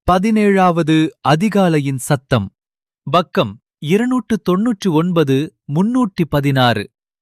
பதினேழாவது அதிகாலையின் சத்தம் பக்கம் இருநூற்று தொன்னூற்று ஒன்பது முன்னூற்றி பதினாறு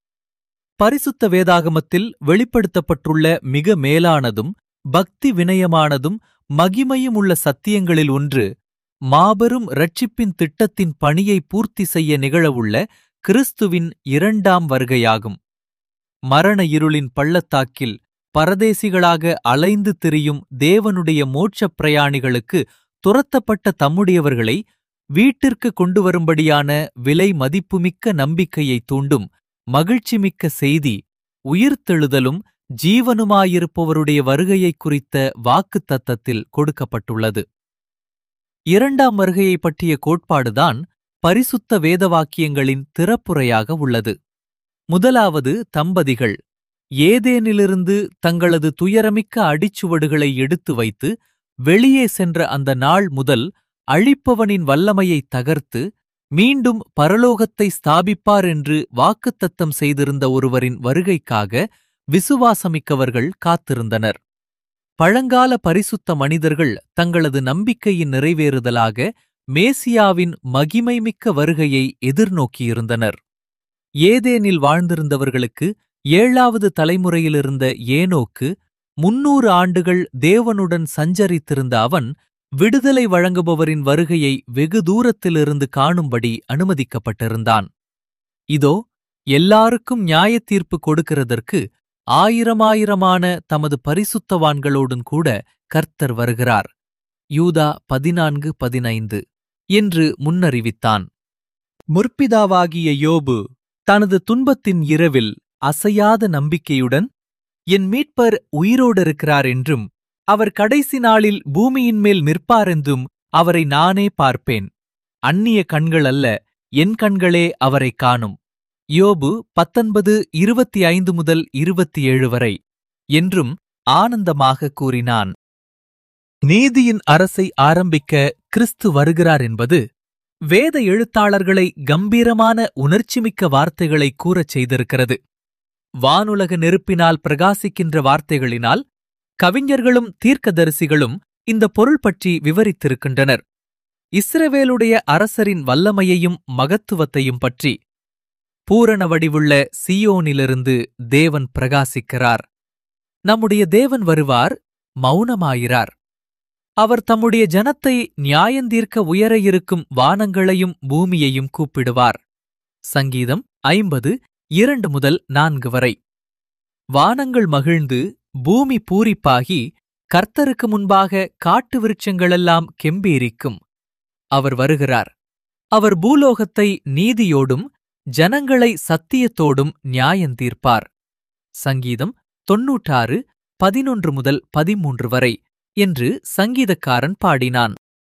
பரிசுத்த வேதாகமத்தில் வெளிப்படுத்தப்பட்டுள்ள மிக மேலானதும் பக்தி வினயமானதும் மகிமையும் உள்ள சத்தியங்களில் ஒன்று மாபெரும் இரட்சிப்பின் திட்டத்தின் பணியை பூர்த்தி செய்ய நிகழவுள்ள கிறிஸ்துவின் இரண்டாம் வருகையாகும் மரண இருளின் பள்ளத்தாக்கில் பரதேசிகளாக அலைந்து திரியும் தேவனுடைய மோட்சப் பிரயாணிகளுக்கு துரத்தப்பட்ட தம்முடையவர்களை வீட்டிற்கு கொண்டு வரும்படியான விலை மதிப்புமிக்க நம்பிக்கையை தூண்டும் மகிழ்ச்சிமிக்க செய்தி உயிர்த்தெழுதலும் ஜீவனுமாயிருப்பவருடைய வருகையைக் குறித்த வாக்குத்தத்தத்தில் கொடுக்கப்பட்டுள்ளது இரண்டாம் வருகையை பற்றிய கோட்பாடுதான் பரிசுத்த வேதவாக்கியங்களின் திறப்புரையாக உள்ளது முதலாவது தம்பதிகள் ஏதேனிலிருந்து தங்களது துயரமிக்க அடிச்சுவடுகளை எடுத்து வைத்து வெளியே சென்ற அந்த நாள் முதல் அழிப்பவனின் வல்லமையை தகர்த்து மீண்டும் பரலோகத்தை ஸ்தாபிப்பார் என்று வாக்குத்தத்தம் செய்திருந்த ஒருவரின் வருகைக்காக விசுவாசமிக்கவர்கள் காத்திருந்தனர் பழங்கால பரிசுத்த மனிதர்கள் தங்களது நம்பிக்கையின் நிறைவேறுதலாக மேசியாவின் மகிமைமிக்க வருகையை எதிர்நோக்கியிருந்தனர் ஏதேனில் வாழ்ந்திருந்தவர்களுக்கு ஏழாவது தலைமுறையிலிருந்த ஏனோக்கு முன்னூறு ஆண்டுகள் தேவனுடன் சஞ்சரித்திருந்த அவன் விடுதலை வழங்குபவரின் வருகையை வெகு தூரத்திலிருந்து காணும்படி அனுமதிக்கப்பட்டிருந்தான் இதோ எல்லாருக்கும் நியாயத்தீர்ப்பு கொடுக்கிறதற்கு ஆயிரமாயிரமான தமது பரிசுத்தவான்களோடும் கூட கர்த்தர் வருகிறார் யூதா பதினான்கு பதினைந்து என்று முன்னறிவித்தான் முற்பிதாவாகிய யோபு தனது துன்பத்தின் இரவில் அசையாத நம்பிக்கையுடன் என் மீட்பர் உயிரோடிருக்கிறார் என்றும் அவர் கடைசி நாளில் பூமியின் மேல் நிற்பாரென்றும் அவரை நானே பார்ப்பேன் அந்நிய கண்கள் அல்ல என் கண்களே அவரை காணும் யோபு பத்தொன்பது இருபத்தி ஐந்து முதல் இருபத்தி ஏழு வரை என்றும் ஆனந்தமாக கூறினான் நீதியின் அரசை ஆரம்பிக்க கிறிஸ்து வருகிறார் என்பது வேத எழுத்தாளர்களை கம்பீரமான உணர்ச்சிமிக்க வார்த்தைகளை கூறச் செய்திருக்கிறது வானுலக நெருப்பினால் பிரகாசிக்கின்ற வார்த்தைகளினால் கவிஞர்களும் தீர்க்கதரிசிகளும் இந்த பொருள் பற்றி விவரித்திருக்கின்றனர் இஸ்ரவேலுடைய அரசரின் வல்லமையையும் மகத்துவத்தையும் பற்றி பூரண வடிவுள்ள சியோனிலிருந்து தேவன் பிரகாசிக்கிறார் நம்முடைய தேவன் வருவார் மௌனமாயிரார் அவர் தம்முடைய ஜனத்தை நியாயந்தீர்க்க உயர இருக்கும் வானங்களையும் பூமியையும் கூப்பிடுவார் சங்கீதம் ஐம்பது இரண்டு முதல் நான்கு வரை வானங்கள் மகிழ்ந்து பூமி பூரிப்பாகி கர்த்தருக்கு முன்பாக காட்டு விருட்சங்களெல்லாம் கெம்பீரிக்கும் அவர் வருகிறார் அவர் பூலோகத்தை நீதியோடும் ஜனங்களை சத்தியத்தோடும் நியாயந்தீர்ப்பார் சங்கீதம் தொன்னூற்றாறு பதினொன்று முதல் பதிமூன்று வரை என்று சங்கீதக்காரன் பாடினான்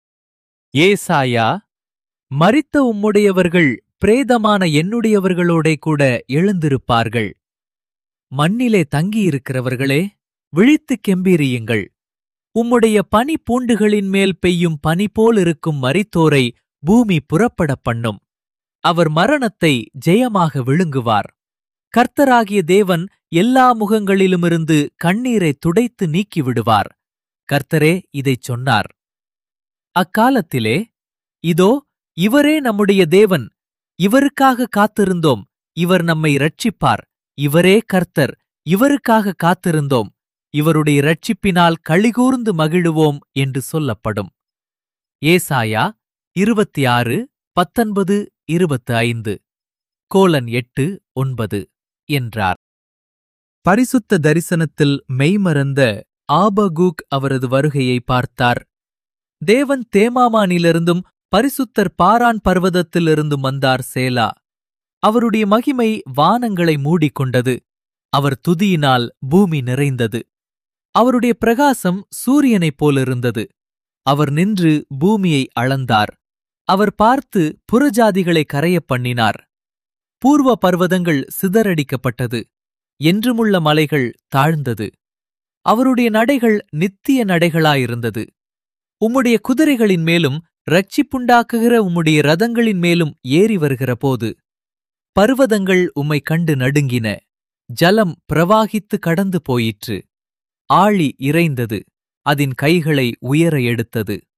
ஏசாயா மரித்த உம்முடையவர்கள் பிரேதமான என்னுடையவர்களோடே கூட எழுந்திருப்பார்கள் மண்ணிலே தங்கியிருக்கிறவர்களே விழித்துக் கெம்பீரியுங்கள் உம்முடைய பனி பூண்டுகளின் மேல் பெய்யும் பனி போலிருக்கும் மரித்தோரை பூமி புறப்பட பண்ணும் அவர் மரணத்தை ஜெயமாக விழுங்குவார் கர்த்தராகிய தேவன் எல்லா முகங்களிலுமிருந்து கண்ணீரை துடைத்து நீக்கிவிடுவார் கர்த்தரே இதைச் சொன்னார் அக்காலத்திலே இதோ இவரே நம்முடைய தேவன் இவருக்காக காத்திருந்தோம் இவர் நம்மை ரட்சிப்பார் இவரே கர்த்தர் இவருக்காக காத்திருந்தோம் இவருடைய இரட்சிப்பினால் களிகூர்ந்து மகிழுவோம் என்று சொல்லப்படும் ஏசாயா இருபத்தி ஆறு பத்தொன்பது இருபத்து ஐந்து கோலன் எட்டு ஒன்பது என்றார் பரிசுத்த தரிசனத்தில் மெய்மறந்த ஆபகூக் அவரது வருகையை பார்த்தார் தேவன் தேமாமானிலிருந்தும் பரிசுத்தர் பாரான் பர்வதத்திலிருந்தும் வந்தார் சேலா அவருடைய மகிமை வானங்களை மூடிக்கொண்டது அவர் துதியினால் பூமி நிறைந்தது அவருடைய பிரகாசம் சூரியனைப் போலிருந்தது அவர் நின்று பூமியை அளந்தார் அவர் பார்த்து புறஜாதிகளை கரையப் பண்ணினார் பூர்வ பர்வதங்கள் சிதறடிக்கப்பட்டது என்றுமுள்ள மலைகள் தாழ்ந்தது அவருடைய நடைகள் நித்திய நடைகளாயிருந்தது உம்முடைய குதிரைகளின் மேலும் ரட்சிப்புண்டாக்குகிற உம்முடைய ரதங்களின் மேலும் ஏறி வருகிற போது பர்வதங்கள் உம்மை கண்டு நடுங்கின ஜலம் பிரவாகித்து கடந்து போயிற்று ஆழி இறைந்தது அதன் கைகளை உயர எடுத்தது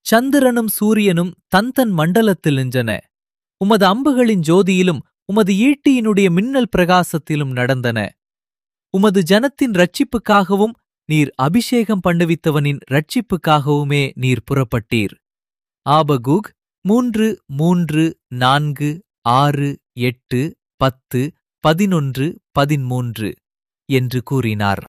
சந்திரனும் சூரியனும் தன் தன் மண்டலத்தில் நின்றன உமது அம்புகளின் ஜோதியிலும் உமது ஈட்டியினுடைய மின்னல் பிரகாசத்திலும் நடந்தன உமது ஜனத்தின் ரட்சிப்புக்காகவும் நீர் அபிஷேகம் பண்ணுவித்தவனின் ரட்சிப்புக்காகவுமே நீர் புறப்பட்டீர் ஆபகுக் மூன்று மூன்று நான்கு ஆறு எட்டு பத்து பதினொன்று பதிமூன்று என்று கூறினார்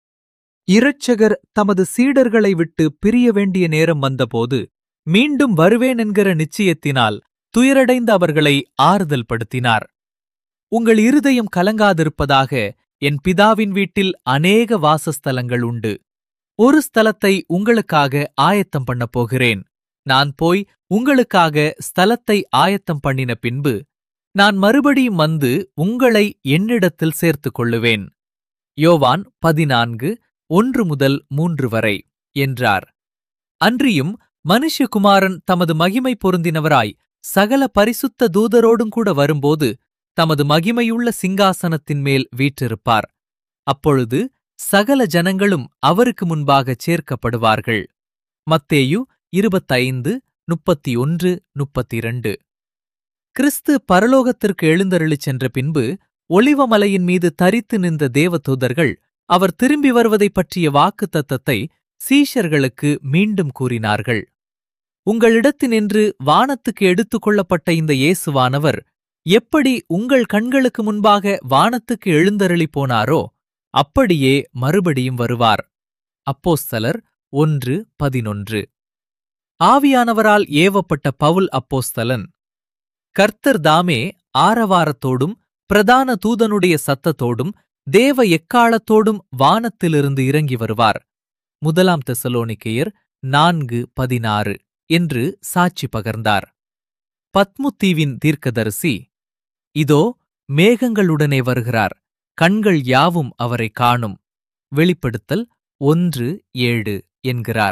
இரட்சகர் தமது சீடர்களை விட்டு பிரிய வேண்டிய நேரம் வந்தபோது மீண்டும் வருவேன் என்கிற நிச்சயத்தினால் துயரடைந்த அவர்களை ஆறுதல் படுத்தினார் உங்கள் இருதயம் கலங்காதிருப்பதாக என் பிதாவின் வீட்டில் அநேக வாசஸ்தலங்கள் உண்டு ஒரு ஸ்தலத்தை உங்களுக்காக ஆயத்தம் பண்ணப் போகிறேன் நான் போய் உங்களுக்காக ஸ்தலத்தை ஆயத்தம் பண்ணின பின்பு நான் மறுபடியும் வந்து உங்களை என்னிடத்தில் சேர்த்துக் கொள்ளுவேன் யோவான் பதினான்கு ஒன்று முதல் மூன்று வரை என்றார் அன்றியும் மனுஷ்யகுமாரன் தமது மகிமை பொருந்தினவராய் சகல பரிசுத்த தூதரோடும் கூட வரும்போது தமது மகிமையுள்ள சிங்காசனத்தின் மேல் வீற்றிருப்பார் அப்பொழுது சகல ஜனங்களும் அவருக்கு முன்பாகச் சேர்க்கப்படுவார்கள் மத்தேயு இருபத்தைந்து முப்பத்தி ஒன்று முப்பத்திரண்டு கிறிஸ்து பரலோகத்திற்கு எழுந்தருளிச் சென்ற பின்பு ஒளிவமலையின் மீது தரித்து நின்ற தேவதூதர்கள் அவர் திரும்பி வருவதைப் பற்றிய வாக்கு தத்தத்தை சீஷர்களுக்கு மீண்டும் கூறினார்கள் உங்களிடத்தினின்று வானத்துக்கு எடுத்துக் கொள்ளப்பட்ட இந்த இயேசுவானவர் எப்படி உங்கள் கண்களுக்கு முன்பாக வானத்துக்கு எழுந்தருளி போனாரோ அப்படியே மறுபடியும் வருவார் அப்போஸ்தலர் ஒன்று பதினொன்று ஆவியானவரால் ஏவப்பட்ட பவுல் அப்போஸ்தலன் கர்த்தர் தாமே ஆரவாரத்தோடும் பிரதான தூதனுடைய சத்தத்தோடும் தேவ எக்காலத்தோடும் வானத்திலிருந்து இறங்கி வருவார் முதலாம் தெசலோனிக்கேயர் நான்கு பதினாறு என்று சாட்சி பகர்ந்தார் பத்முத்தீவின் தீர்க்கதரிசி இதோ மேகங்களுடனே வருகிறார் கண்கள் யாவும் அவரை காணும் வெளிப்படுத்தல் ஒன்று ஏழு என்கிறார்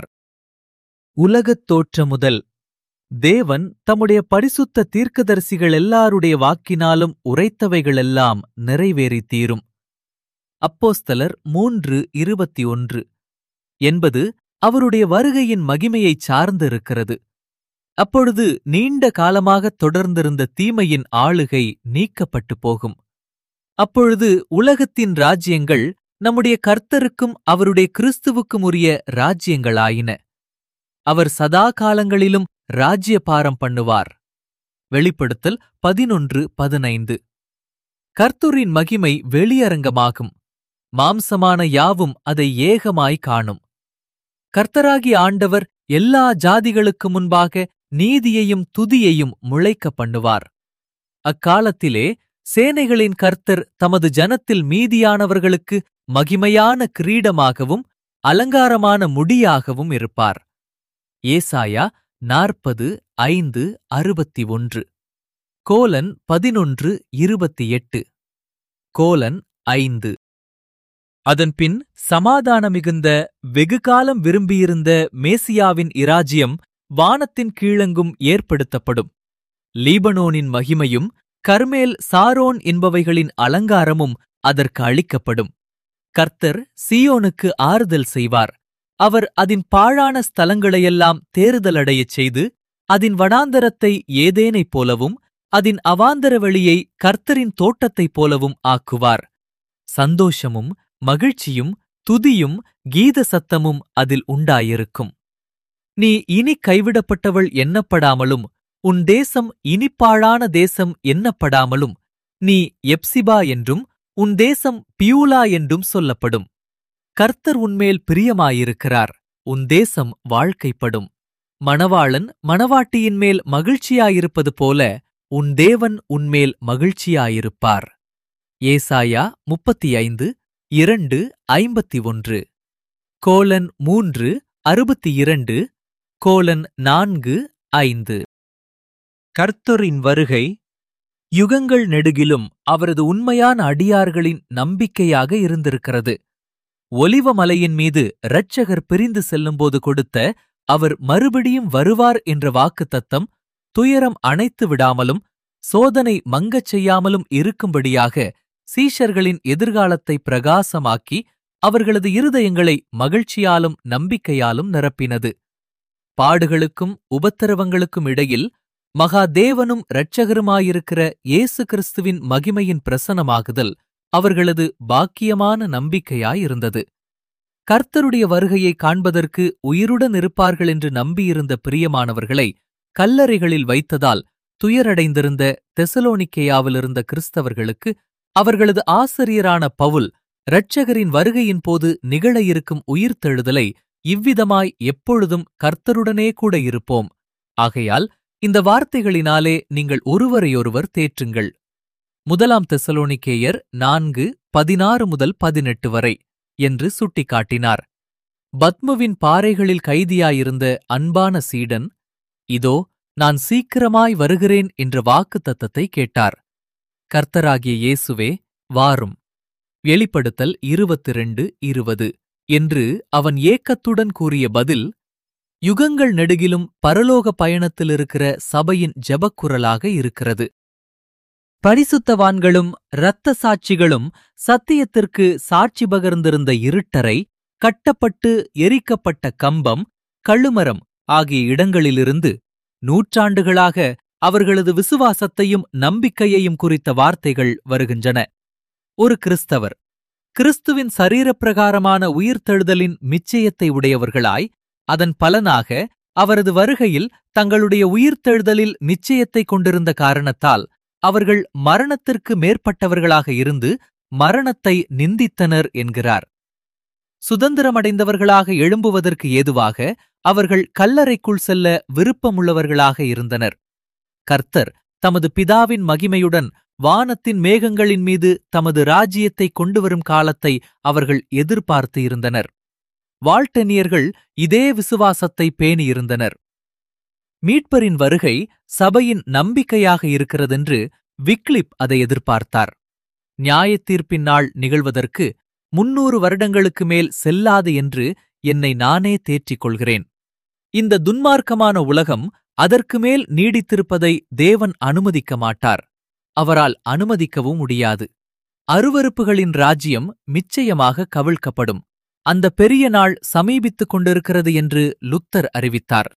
உலகத் தோற்ற முதல் தேவன் தம்முடைய பரிசுத்த தீர்க்கதரிசிகள் எல்லாருடைய வாக்கினாலும் உரைத்தவைகளெல்லாம் நிறைவேறித் தீரும் அப்போஸ்தலர் மூன்று இருபத்தி ஒன்று என்பது அவருடைய வருகையின் மகிமையைச் சார்ந்திருக்கிறது அப்பொழுது நீண்ட காலமாகத் தொடர்ந்திருந்த தீமையின் ஆளுகை நீக்கப்பட்டு போகும் அப்பொழுது உலகத்தின் ராஜ்யங்கள் நம்முடைய கர்த்தருக்கும் அவருடைய கிறிஸ்துவுக்கும் உரிய ராஜ்யங்களாயின அவர் சதா காலங்களிலும் ராஜ்யபாரம் பண்ணுவார் வெளிப்படுத்தல் பதினொன்று பதினைந்து கர்த்தரின் மகிமை வெளியரங்கமாகும் மாம்சமான யாவும் அதை ஏகமாய் காணும் கர்த்தராகி ஆண்டவர் எல்லா ஜாதிகளுக்கு முன்பாக நீதியையும் துதியையும் முளைக்க பண்ணுவார் அக்காலத்திலே சேனைகளின் கர்த்தர் தமது ஜனத்தில் மீதியானவர்களுக்கு மகிமையான கிரீடமாகவும் அலங்காரமான முடியாகவும் இருப்பார் ஏசாயா நாற்பது ஐந்து அறுபத்தி ஒன்று கோலன் பதினொன்று இருபத்தி எட்டு கோலன் ஐந்து அதன்பின் சமாதான மிகுந்த வெகுகாலம் விரும்பியிருந்த மேசியாவின் இராஜ்யம் வானத்தின் கீழெங்கும் ஏற்படுத்தப்படும் லீபனோனின் மகிமையும் கர்மேல் சாரோன் என்பவைகளின் அலங்காரமும் அதற்கு அளிக்கப்படும் கர்த்தர் சீயோனுக்கு ஆறுதல் செய்வார் அவர் அதின் பாழான ஸ்தலங்களையெல்லாம் தேறுதலடையச் செய்து அதின் வனாந்தரத்தை ஏதேனைப் போலவும் அதின் அவாந்தர வெளியை கர்த்தரின் தோட்டத்தைப் போலவும் ஆக்குவார் சந்தோஷமும் மகிழ்ச்சியும் துதியும் கீத சத்தமும் அதில் உண்டாயிருக்கும் நீ இனி கைவிடப்பட்டவள் எண்ணப்படாமலும் உன் தேசம் இனிப்பாழான தேசம் எண்ணப்படாமலும் நீ எப்சிபா என்றும் உன் தேசம் பியூலா என்றும் சொல்லப்படும் கர்த்தர் உன்மேல் பிரியமாயிருக்கிறார் உன் தேசம் வாழ்க்கைப்படும் மணவாளன் மணவாட்டியின் மேல் மகிழ்ச்சியாயிருப்பது போல உன் தேவன் உன்மேல் மகிழ்ச்சியாயிருப்பார் ஏசாயா முப்பத்தி ஐந்து இரண்டு ஐம்பத்தி ஒன்று கோலன் மூன்று அறுபத்தி இரண்டு கோலன் நான்கு ஐந்து கர்த்தரின் வருகை யுகங்கள் நெடுகிலும் அவரது உண்மையான அடியார்களின் நம்பிக்கையாக இருந்திருக்கிறது ஒலிவ மலையின் மீது இரட்சகர் பிரிந்து செல்லும்போது கொடுத்த அவர் மறுபடியும் வருவார் என்ற வாக்குத்தத்தம் துயரம் அணைத்து விடாமலும் சோதனை மங்கச் செய்யாமலும் இருக்கும்படியாக சீஷர்களின் எதிர்காலத்தை பிரகாசமாக்கி அவர்களது இருதயங்களை மகிழ்ச்சியாலும் நம்பிக்கையாலும் நிரப்பினது பாடுகளுக்கும் உபத்திரவங்களுக்கும் இடையில் மகா தேவனும் இரட்சகருமாயிருக்கிற இயேசு கிறிஸ்துவின் மகிமையின் பிரசனமாகுதல் அவர்களது பாக்கியமான நம்பிக்கையாயிருந்தது கர்த்தருடைய வருகையை காண்பதற்கு உயிருடன் இருப்பார்கள் என்று நம்பியிருந்த பிரியமானவர்களை கல்லறைகளில் வைத்ததால் துயரடைந்திருந்த தெசலோனிக்கேயாவிலிருந்த கிறிஸ்தவர்களுக்கு அவர்களது ஆசிரியரான பவுல் இரட்சகரின் வருகையின் போது நிகழ இருக்கும் உயிர்த்தெழுதலை இவ்விதமாய் எப்பொழுதும் கர்த்தருடனே கூட இருப்போம் ஆகையால் இந்த வார்த்தைகளினாலே நீங்கள் ஒருவரையொருவர் தேற்றுங்கள் முதலாம் தெசலோனிக்கேயர் நான்கு பதினாறு முதல் பதினெட்டு வரை என்று சுட்டிக்காட்டினார் பத்முவின் பாறைகளில் கைதியாயிருந்த அன்பான சீடன் இதோ நான் சீக்கிரமாய் வருகிறேன் என்ற வாக்கு தத்தத்தை கேட்டார் கர்த்தராகிய இயேசுவே வாரும் வெளிப்படுத்தல் இருபத்திரண்டு இருபது என்று அவன் ஏக்கத்துடன் கூறிய பதில் யுகங்கள் நெடுகிலும் பரலோக பயணத்தில் இருக்கிற சபையின் ஜெபக்குரலாக இருக்கிறது பரிசுத்தவான்களும் இரத்த சாட்சிகளும் சத்தியத்திற்கு சாட்சி பகர்ந்திருந்த இருட்டரை கட்டப்பட்டு எரிக்கப்பட்ட கம்பம் கழுமரம் ஆகிய இடங்களிலிருந்து நூற்றாண்டுகளாக அவர்களது விசுவாசத்தையும் நம்பிக்கையையும் குறித்த வார்த்தைகள் வருகின்றன ஒரு கிறிஸ்தவர் கிறிஸ்துவின் சரீரப்பிரகாரமான உயிர்த்தெழுதலின் நிச்சயத்தை உடையவர்களாய் அதன் பலனாக அவரது வருகையில் தங்களுடைய உயிர்த்தெழுதலில் நிச்சயத்தை கொண்டிருந்த காரணத்தால் அவர்கள் மரணத்திற்கு மேற்பட்டவர்களாக இருந்து மரணத்தை நிந்தித்தனர் என்கிறார் சுதந்திரமடைந்தவர்களாக எழும்புவதற்கு ஏதுவாக அவர்கள் கல்லறைக்குள் செல்ல விருப்பமுள்ளவர்களாக இருந்தனர் கர்த்தர் தமது பிதாவின் மகிமையுடன் வானத்தின் மேகங்களின் மீது தமது ராஜ்யத்தை கொண்டுவரும் காலத்தை அவர்கள் எதிர்பார்த்து இருந்தனர் வால்டெனியர்கள் இதே விசுவாசத்தை பேணியிருந்தனர் மீட்பரின் வருகை சபையின் நம்பிக்கையாக இருக்கிறதென்று விக்லிப் அதை எதிர்பார்த்தார் நியாயத்தீர்ப்பின் நாள் நிகழ்வதற்கு முன்னூறு வருடங்களுக்கு மேல் செல்லாது என்று என்னை நானே தேற்றிக் கொள்கிறேன் இந்த துன்மார்க்கமான உலகம் அதற்கு மேல் நீடித்திருப்பதை தேவன் அனுமதிக்க மாட்டார் அவரால் அனுமதிக்கவும் முடியாது அருவருப்புகளின் ராஜ்யம் நிச்சயமாக கவிழ்க்கப்படும் அந்த பெரிய நாள் சமீபித்துக் கொண்டிருக்கிறது என்று லுத்தர் அறிவித்தார்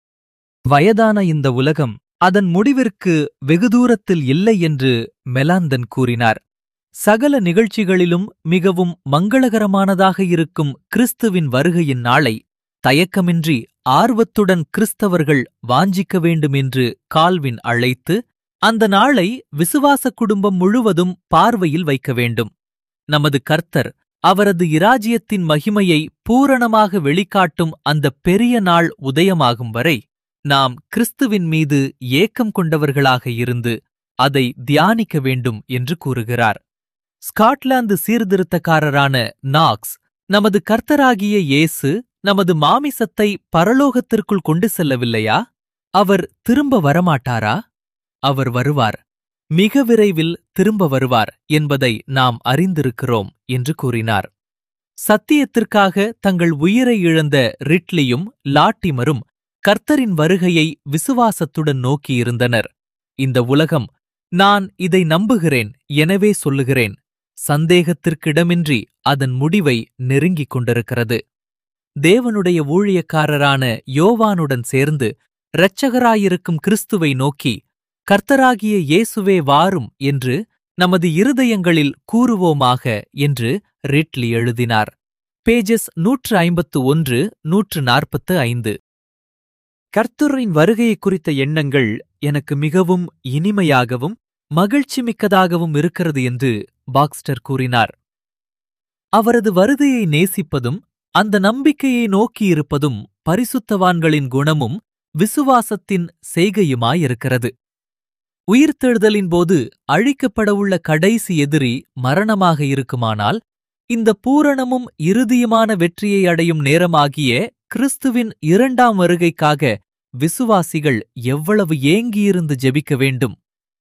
வயதான இந்த உலகம் அதன் முடிவிற்கு வெகு தூரத்தில் இல்லை என்று மெலாந்தன் கூறினார் சகல நிகழ்ச்சிகளிலும் மிகவும் மங்களகரமானதாக இருக்கும் கிறிஸ்துவின் வருகையின் நாளை தயக்கமின்றி ஆர்வத்துடன் கிறிஸ்தவர்கள் வாஞ்சிக்க வேண்டும் என்று கால்வின் அழைத்து அந்த நாளை விசுவாச குடும்பம் முழுவதும் பார்வையில் வைக்க வேண்டும் நமது கர்த்தர் அவரது இராஜ்யத்தின் மகிமையை பூரணமாக வெளிக்காட்டும் அந்த பெரிய நாள் உதயமாகும் வரை நாம் கிறிஸ்துவின் மீது ஏக்கம் கொண்டவர்களாக இருந்து அதை தியானிக்க வேண்டும் என்று கூறுகிறார் ஸ்காட்லாந்து சீர்திருத்தக்காரரான நாக்ஸ் நமது கர்த்தராகிய இயேசு நமது மாமிசத்தை பரலோகத்திற்குள் கொண்டு செல்லவில்லையா அவர் திரும்ப வரமாட்டாரா அவர் வருவார் மிக விரைவில் திரும்ப வருவார் என்பதை நாம் அறிந்திருக்கிறோம் என்று கூறினார் சத்தியத்திற்காக தங்கள் உயிரை இழந்த ரிட்லியும் லாட்டிமரும் கர்த்தரின் வருகையை விசுவாசத்துடன் நோக்கியிருந்தனர் இந்த உலகம் நான் இதை நம்புகிறேன் எனவே சொல்லுகிறேன் சந்தேகத்திற்கிடமின்றி அதன் முடிவை நெருங்கிக் கொண்டிருக்கிறது தேவனுடைய ஊழியக்காரரான யோவானுடன் சேர்ந்து இரட்சகராயிருக்கும் கிறிஸ்துவை நோக்கி கர்த்தராகிய இயேசுவே வாரும் என்று நமது இருதயங்களில் கூறுவோமாக என்று ரிட்லி எழுதினார் பேஜஸ் நூற்று ஐம்பத்து ஒன்று நூற்று நாற்பத்து ஐந்து கர்த்தரின் வருகையை குறித்த எண்ணங்கள் எனக்கு மிகவும் இனிமையாகவும் மகிழ்ச்சி மிக்கதாகவும் இருக்கிறது என்று பாக்ஸ்டர் கூறினார் அவரது வருகையை நேசிப்பதும் அந்த நம்பிக்கையை நோக்கியிருப்பதும் பரிசுத்தவான்களின் குணமும் விசுவாசத்தின் செய்கையுமாயிருக்கிறது உயிர்த்தெழுதலின் போது அழிக்கப்படவுள்ள கடைசி எதிரி மரணமாக இருக்குமானால் இந்த பூரணமும் இறுதியுமான வெற்றியை அடையும் நேரமாகிய கிறிஸ்துவின் இரண்டாம் வருகைக்காக விசுவாசிகள் எவ்வளவு ஏங்கியிருந்து ஜெபிக்க வேண்டும்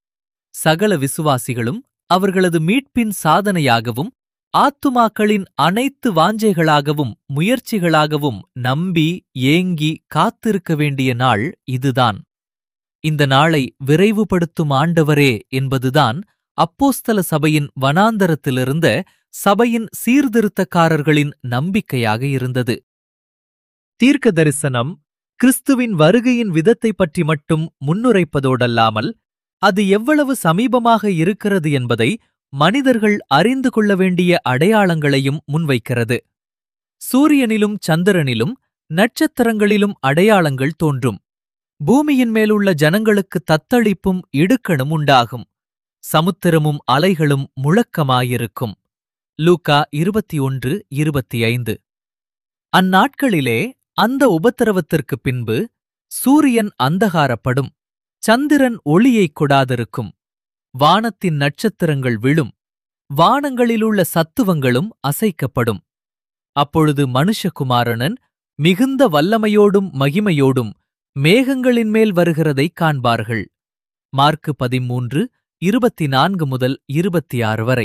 சகல விசுவாசிகளும் அவர்களது மீட்பின் சாதனையாகவும் ஆத்துமாக்களின் அனைத்து வாஞ்சைகளாகவும் முயற்சிகளாகவும் நம்பி ஏங்கி காத்திருக்க வேண்டிய நாள் இதுதான் இந்த நாளை விரைவுபடுத்தும் ஆண்டவரே என்பதுதான் அப்போஸ்தல சபையின் வனாந்தரத்திலிருந்த சபையின் சீர்திருத்தக்காரர்களின் நம்பிக்கையாக இருந்தது தீர்க்க தரிசனம் கிறிஸ்துவின் வருகையின் விதத்தை பற்றி மட்டும் முன்னுரைப்பதோடல்லாமல் அது எவ்வளவு சமீபமாக இருக்கிறது என்பதை மனிதர்கள் அறிந்து கொள்ள வேண்டிய அடையாளங்களையும் முன்வைக்கிறது சூரியனிலும் சந்திரனிலும் நட்சத்திரங்களிலும் அடையாளங்கள் தோன்றும் பூமியின் மேலுள்ள ஜனங்களுக்கு தத்தளிப்பும் இடுக்கணும் உண்டாகும் சமுத்திரமும் அலைகளும் முழக்கமாயிருக்கும் லூக்கா இருபத்தி ஒன்று இருபத்தி ஐந்து அந்நாட்களிலே அந்த உபத்திரவத்திற்குப் பின்பு சூரியன் அந்தகாரப்படும் சந்திரன் ஒளியைக் கொடாதிருக்கும் வானத்தின் நட்சத்திரங்கள் விழும் வானங்களிலுள்ள சத்துவங்களும் அசைக்கப்படும் அப்பொழுது மனுஷகுமாரனன் மிகுந்த வல்லமையோடும் மகிமையோடும் மேகங்களின் மேல் வருகிறதைக் காண்பார்கள் மார்க்கு பதிமூன்று இருபத்தி நான்கு முதல் இருபத்தி ஆறு வரை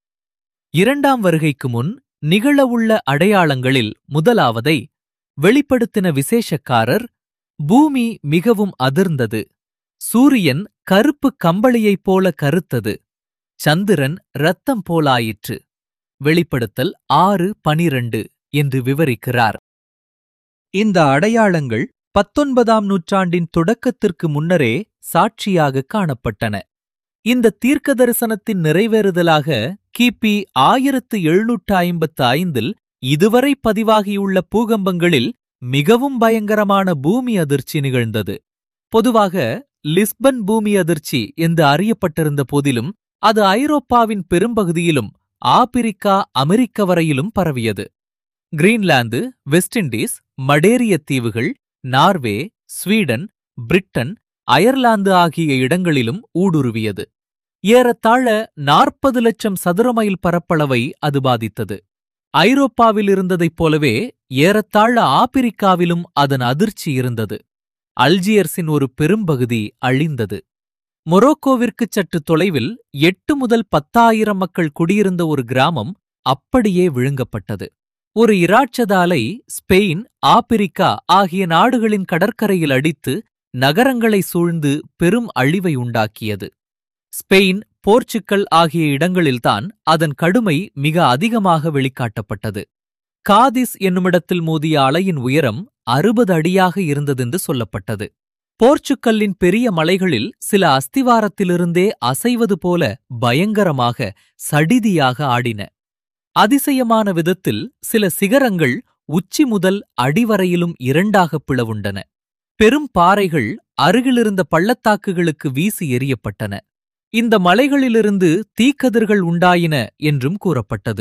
இரண்டாம் வருகைக்கு முன் நிகழவுள்ள அடையாளங்களில் முதலாவதை வெளிப்படுத்தின விசேஷக்காரர் பூமி மிகவும் அதிர்ந்தது சூரியன் கருப்பு கம்பளியைப் போல கருத்தது சந்திரன் இரத்தம் போலாயிற்று வெளிப்படுத்தல் ஆறு பனிரண்டு என்று விவரிக்கிறார் இந்த அடையாளங்கள் பத்தொன்பதாம் நூற்றாண்டின் தொடக்கத்திற்கு முன்னரே சாட்சியாக காணப்பட்டன இந்த தீர்க்க தரிசனத்தின் நிறைவேறுதலாக கிபி ஆயிரத்து எழுநூற்று ஐம்பத்து ஐந்தில் இதுவரை பதிவாகியுள்ள பூகம்பங்களில் மிகவும் பயங்கரமான பூமி அதிர்ச்சி நிகழ்ந்தது பொதுவாக லிஸ்பன் பூமி அதிர்ச்சி என்று அறியப்பட்டிருந்த போதிலும் அது ஐரோப்பாவின் பெரும்பகுதியிலும் ஆப்பிரிக்கா அமெரிக்க வரையிலும் பரவியது கிரீன்லாந்து வெஸ்ட் இண்டீஸ் மடேரிய தீவுகள் நார்வே ஸ்வீடன் பிரிட்டன் அயர்லாந்து ஆகிய இடங்களிலும் ஊடுருவியது ஏறத்தாழ நாற்பது லட்சம் சதுர மைல் பரப்பளவை அது பாதித்தது ஐரோப்பாவில் இருந்ததைப் போலவே ஏறத்தாழ ஆப்பிரிக்காவிலும் அதன் அதிர்ச்சி இருந்தது அல்ஜியர்ஸின் ஒரு பெரும்பகுதி அழிந்தது மொரோக்கோவிற்குச் சற்று தொலைவில் எட்டு முதல் பத்தாயிரம் மக்கள் குடியிருந்த ஒரு கிராமம் அப்படியே விழுங்கப்பட்டது ஒரு இராட்சதாலை ஸ்பெயின் ஆப்பிரிக்கா ஆகிய நாடுகளின் கடற்கரையில் அடித்து நகரங்களை சூழ்ந்து பெரும் அழிவை உண்டாக்கியது ஸ்பெயின் போர்ச்சுக்கல் ஆகிய இடங்களில்தான் அதன் கடுமை மிக அதிகமாக வெளிக்காட்டப்பட்டது காதிஸ் என்னுமிடத்தில் மோதிய அலையின் உயரம் அறுபது அடியாக இருந்ததென்று சொல்லப்பட்டது போர்ச்சுக்கல்லின் பெரிய மலைகளில் சில அஸ்திவாரத்திலிருந்தே அசைவது போல பயங்கரமாக சடிதியாக ஆடின அதிசயமான விதத்தில் சில சிகரங்கள் உச்சி முதல் அடிவரையிலும் இரண்டாகப் பிளவுண்டன பெரும் பாறைகள் அருகிலிருந்த பள்ளத்தாக்குகளுக்கு வீசி எறியப்பட்டன இந்த மலைகளிலிருந்து தீக்கதிர்கள் உண்டாயின என்றும் கூறப்பட்டது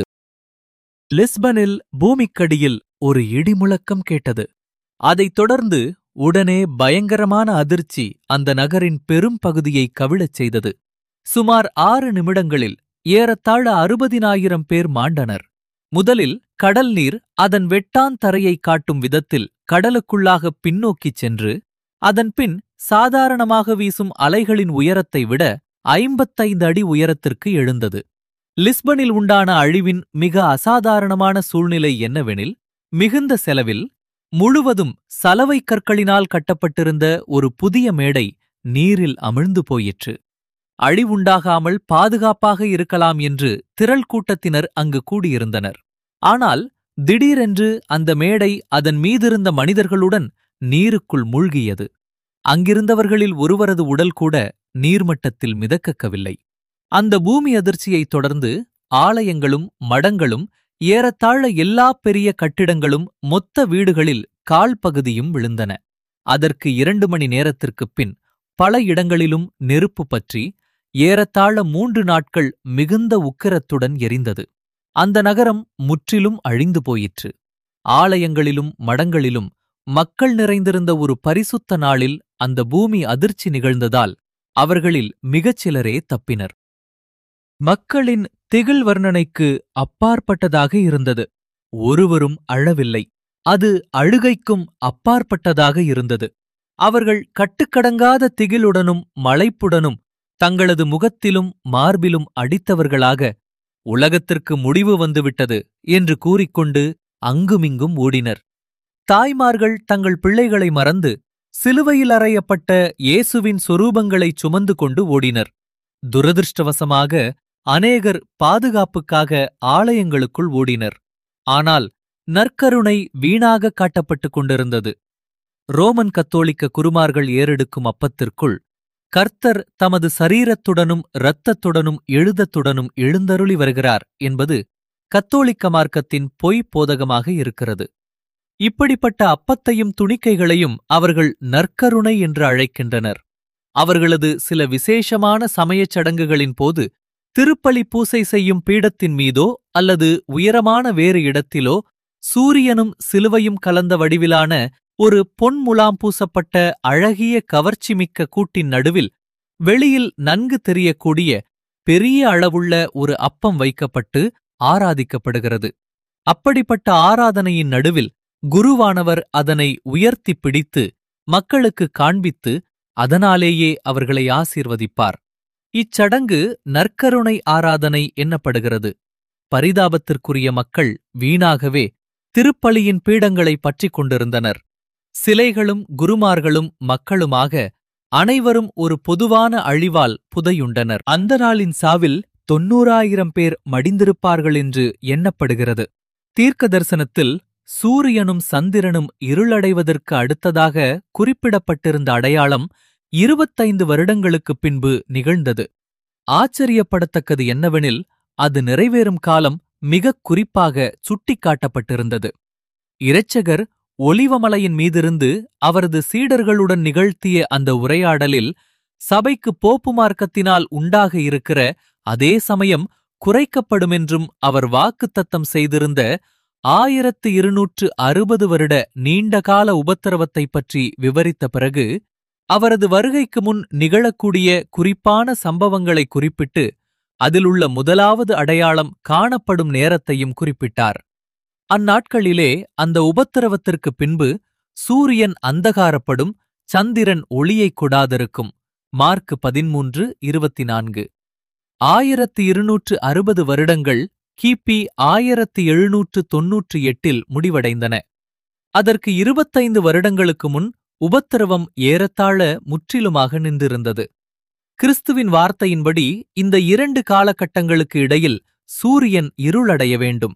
லிஸ்பனில் பூமிக்கடியில் ஒரு இடிமுழக்கம் கேட்டது அதைத் தொடர்ந்து உடனே பயங்கரமான அதிர்ச்சி அந்த நகரின் பெரும் பகுதியை கவிழச் செய்தது சுமார் ஆறு நிமிடங்களில் ஏறத்தாழ அறுபதினாயிரம் பேர் மாண்டனர் முதலில் கடல் நீர் அதன் வெட்டான் தரையை காட்டும் விதத்தில் கடலுக்குள்ளாக பின்னோக்கிச் சென்று அதன்பின் சாதாரணமாக வீசும் அலைகளின் உயரத்தை விட ஐம்பத்தைந்து அடி உயரத்திற்கு எழுந்தது லிஸ்பனில் உண்டான அழிவின் மிக அசாதாரணமான சூழ்நிலை என்னவெனில் மிகுந்த செலவில் முழுவதும் சலவை கற்களினால் கட்டப்பட்டிருந்த ஒரு புதிய மேடை நீரில் அமிழ்ந்து போயிற்று அழிவுண்டாகாமல் பாதுகாப்பாக இருக்கலாம் என்று திரள் கூட்டத்தினர் அங்கு கூடியிருந்தனர் ஆனால் திடீரென்று அந்த மேடை அதன் மீதிருந்த மனிதர்களுடன் நீருக்குள் மூழ்கியது அங்கிருந்தவர்களில் ஒருவரது உடல் கூட நீர்மட்டத்தில் மிதக்கவில்லை அந்த பூமி அதிர்ச்சியைத் தொடர்ந்து ஆலயங்களும் மடங்களும் ஏறத்தாழ எல்லா பெரிய கட்டிடங்களும் மொத்த வீடுகளில் கால் பகுதியும் விழுந்தன அதற்கு இரண்டு மணி நேரத்திற்குப் பின் பல இடங்களிலும் நெருப்பு பற்றி ஏறத்தாழ மூன்று நாட்கள் மிகுந்த உக்கிரத்துடன் எரிந்தது அந்த நகரம் முற்றிலும் அழிந்து போயிற்று ஆலயங்களிலும் மடங்களிலும் மக்கள் நிறைந்திருந்த ஒரு பரிசுத்த நாளில் அந்த பூமி அதிர்ச்சி நிகழ்ந்ததால் அவர்களில் மிகச் சிலரே தப்பினர் மக்களின் திகில் வர்ணனைக்கு அப்பாற்பட்டதாக இருந்தது ஒருவரும் அழவில்லை அது அழுகைக்கும் அப்பாற்பட்டதாக இருந்தது அவர்கள் கட்டுக்கடங்காத திகிலுடனும் மலைப்புடனும் தங்களது முகத்திலும் மார்பிலும் அடித்தவர்களாக உலகத்திற்கு முடிவு வந்துவிட்டது என்று கூறிக்கொண்டு அங்குமிங்கும் ஓடினர் தாய்மார்கள் தங்கள் பிள்ளைகளை மறந்து சிலுவையில் அறையப்பட்ட இயேசுவின் சொரூபங்களைச் சுமந்து கொண்டு ஓடினர் துரதிருஷ்டவசமாக அநேகர் பாதுகாப்புக்காக ஆலயங்களுக்குள் ஓடினர் ஆனால் நற்கருணை வீணாக காட்டப்பட்டுக் கொண்டிருந்தது ரோமன் கத்தோலிக்க குருமார்கள் ஏறெடுக்கும் அப்பத்திற்குள் கர்த்தர் தமது சரீரத்துடனும் இரத்தத்துடனும் எழுதத்துடனும் எழுந்தருளி வருகிறார் என்பது கத்தோலிக்க மார்க்கத்தின் பொய் போதகமாக இருக்கிறது இப்படிப்பட்ட அப்பத்தையும் துணிக்கைகளையும் அவர்கள் நற்கருணை என்று அழைக்கின்றனர் அவர்களது சில விசேஷமான சமயச் சடங்குகளின் போது திருப்பலி பூசை செய்யும் பீடத்தின் மீதோ அல்லது உயரமான வேறு இடத்திலோ சூரியனும் சிலுவையும் கலந்த வடிவிலான ஒரு பொன் முலாம் பூசப்பட்ட அழகிய கவர்ச்சிமிக்க கூட்டின் நடுவில் வெளியில் நன்கு தெரியக்கூடிய பெரிய அளவுள்ள ஒரு அப்பம் வைக்கப்பட்டு ஆராதிக்கப்படுகிறது அப்படிப்பட்ட ஆராதனையின் நடுவில் குருவானவர் அதனை உயர்த்தி பிடித்து மக்களுக்கு காண்பித்து அதனாலேயே அவர்களை ஆசீர்வதிப்பார் இச்சடங்கு நற்கருணை ஆராதனை என்னப்படுகிறது பரிதாபத்திற்குரிய மக்கள் வீணாகவே திருப்பலியின் பீடங்களை பற்றிக் கொண்டிருந்தனர் சிலைகளும் குருமார்களும் மக்களுமாக அனைவரும் ஒரு பொதுவான அழிவால் புதையுண்டனர் அந்த நாளின் சாவில் தொன்னூறாயிரம் பேர் மடிந்திருப்பார்கள் என்று எண்ணப்படுகிறது தீர்க்க தரிசனத்தில் சூரியனும் சந்திரனும் இருளடைவதற்கு அடுத்ததாக குறிப்பிடப்பட்டிருந்த அடையாளம் இருபத்தைந்து வருடங்களுக்குப் பின்பு நிகழ்ந்தது ஆச்சரியப்படத்தக்கது என்னவெனில் அது நிறைவேறும் காலம் மிகக் குறிப்பாக சுட்டிக்காட்டப்பட்டிருந்தது இரட்சகர் ஒலிவமலையின் மீதிருந்து அவரது சீடர்களுடன் நிகழ்த்திய அந்த உரையாடலில் சபைக்கு போப்பு மார்க்கத்தினால் உண்டாக இருக்கிற அதே சமயம் குறைக்கப்படுமென்றும் அவர் வாக்குத்தத்தம் செய்திருந்த ஆயிரத்து இருநூற்று அறுபது வருட நீண்டகால உபத்திரவத்தைப் பற்றி விவரித்த பிறகு அவரது வருகைக்கு முன் நிகழக்கூடிய குறிப்பான சம்பவங்களை குறிப்பிட்டு அதிலுள்ள முதலாவது அடையாளம் காணப்படும் நேரத்தையும் குறிப்பிட்டார் அந்நாட்களிலே அந்த உபத்திரவத்திற்குப் பின்பு சூரியன் அந்தகாரப்படும் சந்திரன் ஒளியைக் கொடாதிருக்கும் மார்க் பதிமூன்று இருபத்தி நான்கு ஆயிரத்து இருநூற்று அறுபது வருடங்கள் கிபி ஆயிரத்து எழுநூற்று தொன்னூற்றி எட்டில் முடிவடைந்தன அதற்கு இருபத்தைந்து வருடங்களுக்கு முன் உபத்திரவம் ஏறத்தாழ முற்றிலுமாக நின்றிருந்தது கிறிஸ்துவின் வார்த்தையின்படி இந்த இரண்டு காலகட்டங்களுக்கு இடையில் சூரியன் இருளடைய வேண்டும்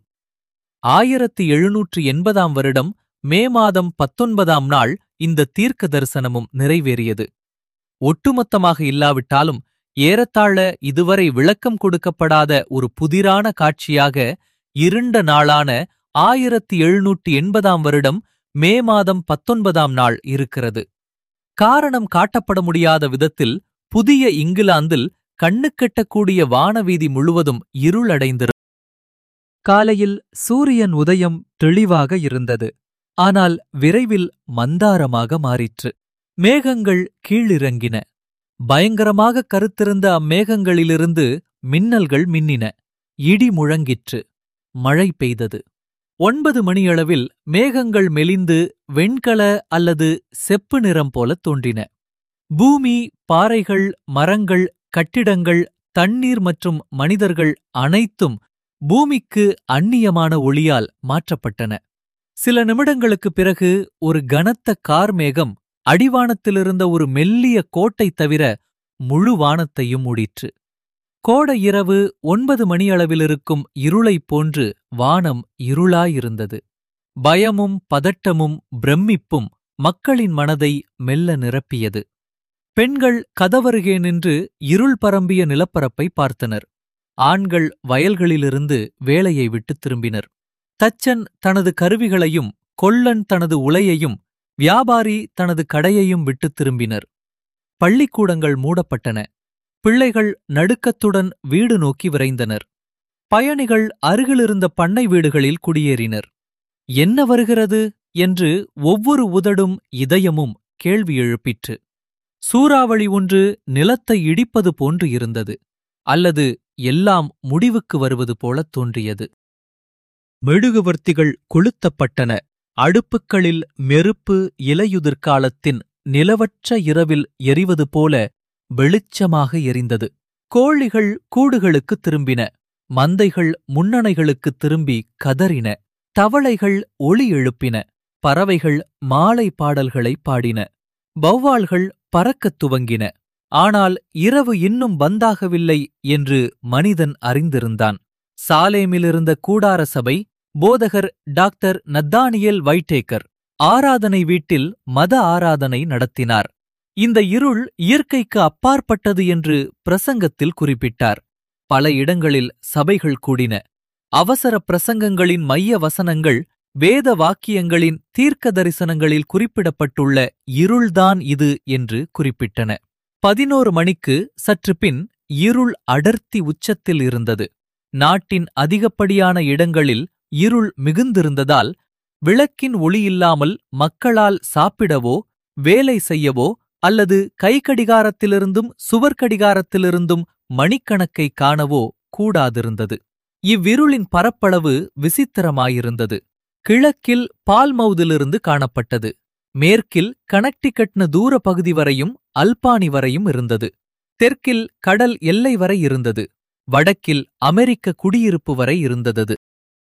ஆயிரத்து எழுநூற்று எண்பதாம் வருடம் மே மாதம் பத்தொன்பதாம் நாள் இந்த தீர்க்க தரிசனமும் நிறைவேறியது ஒட்டுமொத்தமாக இல்லாவிட்டாலும் ஏறத்தாழ இதுவரை விளக்கம் கொடுக்கப்படாத ஒரு புதிரான காட்சியாக இருண்ட நாளான ஆயிரத்தி எழுநூற்று எண்பதாம் வருடம் மே மாதம் பத்தொன்பதாம் நாள் இருக்கிறது காரணம் காட்டப்பட முடியாத விதத்தில் புதிய இங்கிலாந்தில் கண்ணுக்கெட்டக்கூடிய வானவீதி முழுவதும் இருளடைந்திரு காலையில் சூரியன் உதயம் தெளிவாக இருந்தது ஆனால் விரைவில் மந்தாரமாக மாறிற்று மேகங்கள் கீழிறங்கின பயங்கரமாக கருத்திருந்த அம்மேகங்களிலிருந்து மின்னல்கள் மின்னின இடி முழங்கிற்று மழை பெய்தது ஒன்பது மணியளவில் மேகங்கள் மெலிந்து வெண்கல அல்லது செப்பு நிறம் போலத் தோன்றின பூமி பாறைகள் மரங்கள் கட்டிடங்கள் தண்ணீர் மற்றும் மனிதர்கள் அனைத்தும் பூமிக்கு அந்நியமான ஒளியால் மாற்றப்பட்டன சில நிமிடங்களுக்குப் பிறகு ஒரு கனத்த கார்மேகம் அடிவானத்திலிருந்த ஒரு மெல்லிய கோட்டை தவிர முழு வானத்தையும் மூடிற்று கோடை இரவு ஒன்பது மணியளவிலிருக்கும் இருளைப் போன்று வானம் இருளாயிருந்தது பயமும் பதட்டமும் பிரமிப்பும் மக்களின் மனதை மெல்ல நிரப்பியது பெண்கள் கதவருகே நின்று இருள் பரம்பிய நிலப்பரப்பை பார்த்தனர் ஆண்கள் வயல்களிலிருந்து வேலையை விட்டுத் திரும்பினர் தச்சன் தனது கருவிகளையும் கொல்லன் தனது உலையையும் வியாபாரி தனது கடையையும் விட்டுத் திரும்பினர் பள்ளிக்கூடங்கள் மூடப்பட்டன பிள்ளைகள் நடுக்கத்துடன் வீடு நோக்கி விரைந்தனர் பயணிகள் அருகிலிருந்த பண்ணை வீடுகளில் குடியேறினர் என்ன வருகிறது என்று ஒவ்வொரு உதடும் இதயமும் கேள்வி எழுப்பிற்று சூறாவளி ஒன்று நிலத்தை இடிப்பது போன்று இருந்தது அல்லது எல்லாம் முடிவுக்கு வருவது போலத் தோன்றியது மெழுகுவர்த்திகள் கொளுத்தப்பட்டன அடுப்புக்களில் மெருப்பு இலையுதிர்காலத்தின் நிலவற்ற இரவில் எரிவது போல வெளிச்சமாக எரிந்தது கோழிகள் கூடுகளுக்குத் திரும்பின மந்தைகள் முன்னணைகளுக்குத் திரும்பி கதறின தவளைகள் ஒளி எழுப்பின பறவைகள் மாலை பாடல்களை பாடின வௌவால்கள் பறக்கத் துவங்கின ஆனால் இரவு இன்னும் வந்தாகவில்லை என்று மனிதன் அறிந்திருந்தான் சாலேமிலிருந்த கூடார சபை போதகர் டாக்டர் நத்தானியல் வைட்டேக்கர் ஆராதனை வீட்டில் மத ஆராதனை நடத்தினார் இந்த இருள் இயற்கைக்கு அப்பாற்பட்டது என்று பிரசங்கத்தில் குறிப்பிட்டார் பல இடங்களில் சபைகள் கூடின அவசர பிரசங்கங்களின் மைய வசனங்கள் வேத வாக்கியங்களின் தீர்க்க தரிசனங்களில் குறிப்பிடப்பட்டுள்ள இருள்தான் இது என்று குறிப்பிட்டன பதினோரு மணிக்கு சற்று பின் இருள் அடர்த்தி உச்சத்தில் இருந்தது நாட்டின் அதிகப்படியான இடங்களில் இருள் மிகுந்திருந்ததால் விளக்கின் ஒளியில்லாமல் மக்களால் சாப்பிடவோ வேலை செய்யவோ அல்லது கைக்கடிகாரத்திலிருந்தும் சுவர்க்கடிகாரத்திலிருந்தும் மணிக்கணக்கை காணவோ கூடாதிருந்தது இவ்விருளின் பரப்பளவு விசித்திரமாயிருந்தது கிழக்கில் பால்மவுதிலிருந்து காணப்பட்டது மேற்கில் கனக்டிகட்ன தூர பகுதி வரையும் அல்பானி வரையும் இருந்தது தெற்கில் கடல் எல்லை வரை இருந்தது வடக்கில் அமெரிக்க குடியிருப்பு வரை இருந்தது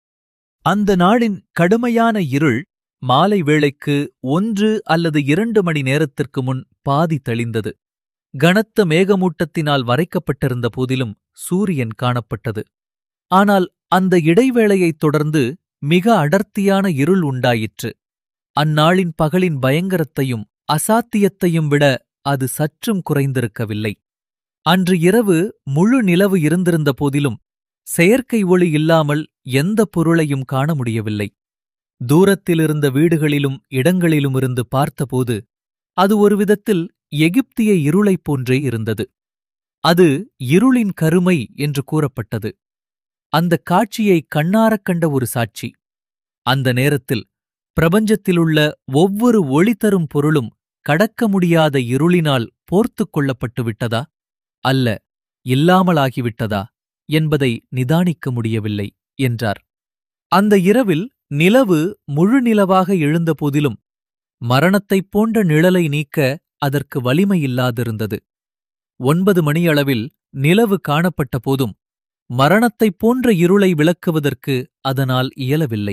அந்த நாளின் கடுமையான இருள் மாலை வேளைக்கு ஒன்று அல்லது இரண்டு மணி நேரத்திற்கு முன் பாதி தெளிந்தது கனத்த மேகமூட்டத்தினால் வரைக்கப்பட்டிருந்த போதிலும் சூரியன் காணப்பட்டது ஆனால் அந்த இடைவேளையைத் தொடர்ந்து மிக அடர்த்தியான இருள் உண்டாயிற்று அந்நாளின் பகலின் பயங்கரத்தையும் அசாத்தியத்தையும் விட அது சற்றும் குறைந்திருக்கவில்லை அன்று இரவு முழு நிலவு இருந்திருந்த போதிலும் செயற்கை ஒளி இல்லாமல் எந்த பொருளையும் காண முடியவில்லை தூரத்திலிருந்த வீடுகளிலும் இடங்களிலுமிருந்து பார்த்தபோது அது ஒரு விதத்தில் எகிப்திய இருளைப் போன்றே இருந்தது அது இருளின் கருமை என்று கூறப்பட்டது அந்தக் காட்சியை கண்ணாரக் கண்ட ஒரு சாட்சி அந்த நேரத்தில் பிரபஞ்சத்திலுள்ள ஒவ்வொரு ஒளி தரும் பொருளும் கடக்க முடியாத இருளினால் போர்த்துக் கொள்ளப்பட்டு விட்டதா அல்ல இல்லாமலாகிவிட்டதா என்பதை நிதானிக்க முடியவில்லை என்றார் அந்த இரவில் நிலவு முழு நிலவாக எழுந்தபோதிலும் மரணத்தைப் போன்ற நிழலை நீக்க அதற்கு வலிமையில்லாதிருந்தது ஒன்பது மணியளவில் நிலவு காணப்பட்ட போதும் மரணத்தைப் போன்ற இருளை விளக்குவதற்கு அதனால் இயலவில்லை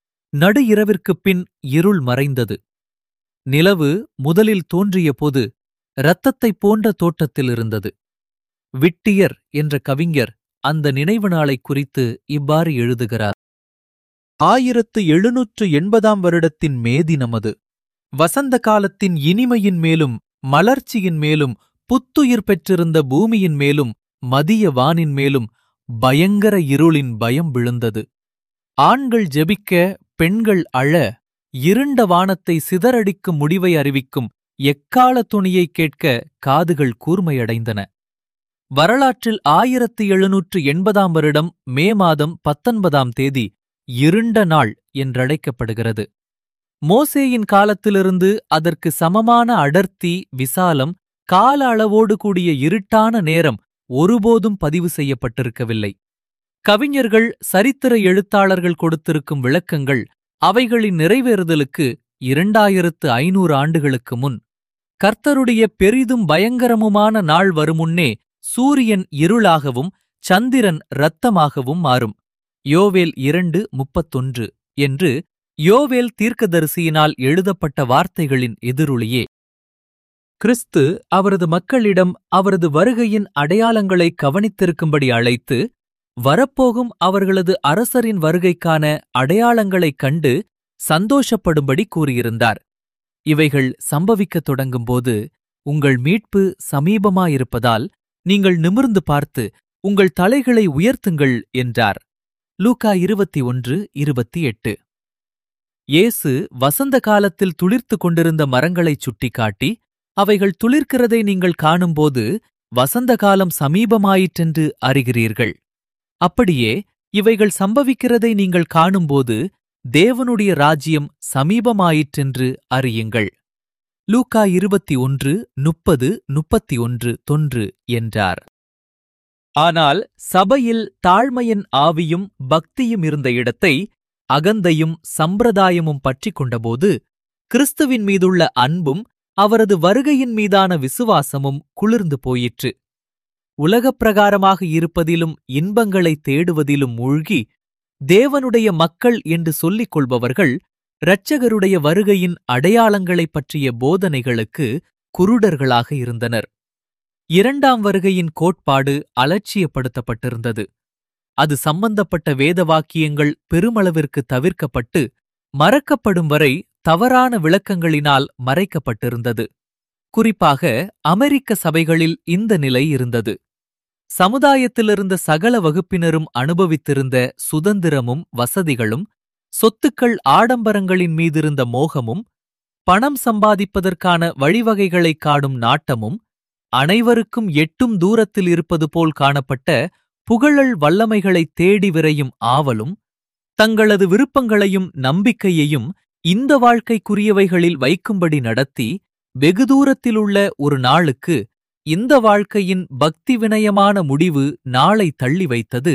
நடு இரவிற்குப் பின் இருள் மறைந்தது நிலவு முதலில் தோன்றியபோது இரத்தத்தைப் போன்ற தோட்டத்தில் இருந்தது விட்டியர் என்ற கவிஞர் அந்த நினைவு நாளைக் குறித்து இவ்வாறு எழுதுகிறார் ஆயிரத்து எழுநூற்று எண்பதாம் வருடத்தின் மேதி நமது வசந்த காலத்தின் இனிமையின் மேலும் மலர்ச்சியின் மேலும் புத்துயிர் பெற்றிருந்த பூமியின் மேலும் மதிய வானின் மேலும் பயங்கர இருளின் பயம் விழுந்தது ஆண்கள் ஜெபிக்க பெண்கள் அழ இருண்ட வானத்தை சிதறடிக்கும் முடிவை அறிவிக்கும் எக்கால துணியை கேட்க காதுகள் கூர்மையடைந்தன வரலாற்றில் ஆயிரத்து எழுநூற்று எண்பதாம் வருடம் மே மாதம் பத்தொன்பதாம் தேதி இருண்ட நாள் என்றழைக்கப்படுகிறது மோசேயின் காலத்திலிருந்து அதற்கு சமமான அடர்த்தி விசாலம் கால அளவோடு கூடிய இருட்டான நேரம் ஒருபோதும் பதிவு செய்யப்பட்டிருக்கவில்லை கவிஞர்கள் சரித்திர எழுத்தாளர்கள் கொடுத்திருக்கும் விளக்கங்கள் அவைகளின் நிறைவேறுதலுக்கு இரண்டாயிரத்து ஐநூறு ஆண்டுகளுக்கு முன் கர்த்தருடைய பெரிதும் பயங்கரமுமான நாள் வருமுன்னே சூரியன் இருளாகவும் சந்திரன் இரத்தமாகவும் மாறும் யோவேல் இரண்டு முப்பத்தொன்று என்று யோவேல் தீர்க்கதரிசியினால் எழுதப்பட்ட வார்த்தைகளின் எதிரொலியே கிறிஸ்து அவரது மக்களிடம் அவரது வருகையின் அடையாளங்களை கவனித்திருக்கும்படி அழைத்து வரப்போகும் அவர்களது அரசரின் வருகைக்கான அடையாளங்களைக் கண்டு சந்தோஷப்படும்படி கூறியிருந்தார் இவைகள் சம்பவிக்கத் தொடங்கும்போது உங்கள் மீட்பு சமீபமாயிருப்பதால் நீங்கள் நிமிர்ந்து பார்த்து உங்கள் தலைகளை உயர்த்துங்கள் என்றார் லூக்கா இருபத்தி ஒன்று இருபத்தி எட்டு இயேசு வசந்த காலத்தில் துளிர்த்துக் கொண்டிருந்த மரங்களைச் சுட்டிக்காட்டி அவைகள் துளிர்க்கிறதை நீங்கள் காணும்போது வசந்த காலம் சமீபமாயிற்றென்று அறிகிறீர்கள் அப்படியே இவைகள் சம்பவிக்கிறதை நீங்கள் காணும்போது தேவனுடைய ராஜ்யம் சமீபமாயிற்றென்று அறியுங்கள் லூக்கா இருபத்தி ஒன்று முப்பது முப்பத்தி ஒன்று தொன்று என்றார் ஆனால் சபையில் தாழ்மையின் ஆவியும் பக்தியும் இருந்த இடத்தை அகந்தையும் சம்பிரதாயமும் பற்றிக் கொண்டபோது கிறிஸ்துவின் மீதுள்ள அன்பும் அவரது வருகையின் மீதான விசுவாசமும் குளிர்ந்து போயிற்று உலகப் பிரகாரமாக இருப்பதிலும் இன்பங்களை தேடுவதிலும் மூழ்கி தேவனுடைய மக்கள் என்று சொல்லிக் கொள்பவர்கள் இரட்சகருடைய வருகையின் அடையாளங்களைப் பற்றிய போதனைகளுக்கு குருடர்களாக இருந்தனர் இரண்டாம் வருகையின் கோட்பாடு அலட்சியப்படுத்தப்பட்டிருந்தது அது சம்பந்தப்பட்ட வேத வாக்கியங்கள் பெருமளவிற்கு தவிர்க்கப்பட்டு மறக்கப்படும் வரை தவறான விளக்கங்களினால் மறைக்கப்பட்டிருந்தது குறிப்பாக அமெரிக்க சபைகளில் இந்த நிலை இருந்தது சமுதாயத்திலிருந்த சகல வகுப்பினரும் அனுபவித்திருந்த சுதந்திரமும் வசதிகளும் சொத்துக்கள் ஆடம்பரங்களின் மீதிருந்த மோகமும் பணம் சம்பாதிப்பதற்கான வழிவகைகளைக் காடும் நாட்டமும் அனைவருக்கும் எட்டும் தூரத்தில் இருப்பது போல் காணப்பட்ட புகழல் வல்லமைகளைத் தேடி விரையும் ஆவலும் தங்களது விருப்பங்களையும் நம்பிக்கையையும் இந்த வாழ்க்கைக்குரியவைகளில் வைக்கும்படி நடத்தி வெகு தூரத்திலுள்ள ஒரு நாளுக்கு இந்த வாழ்க்கையின் பக்தி வினயமான முடிவு நாளை தள்ளி வைத்தது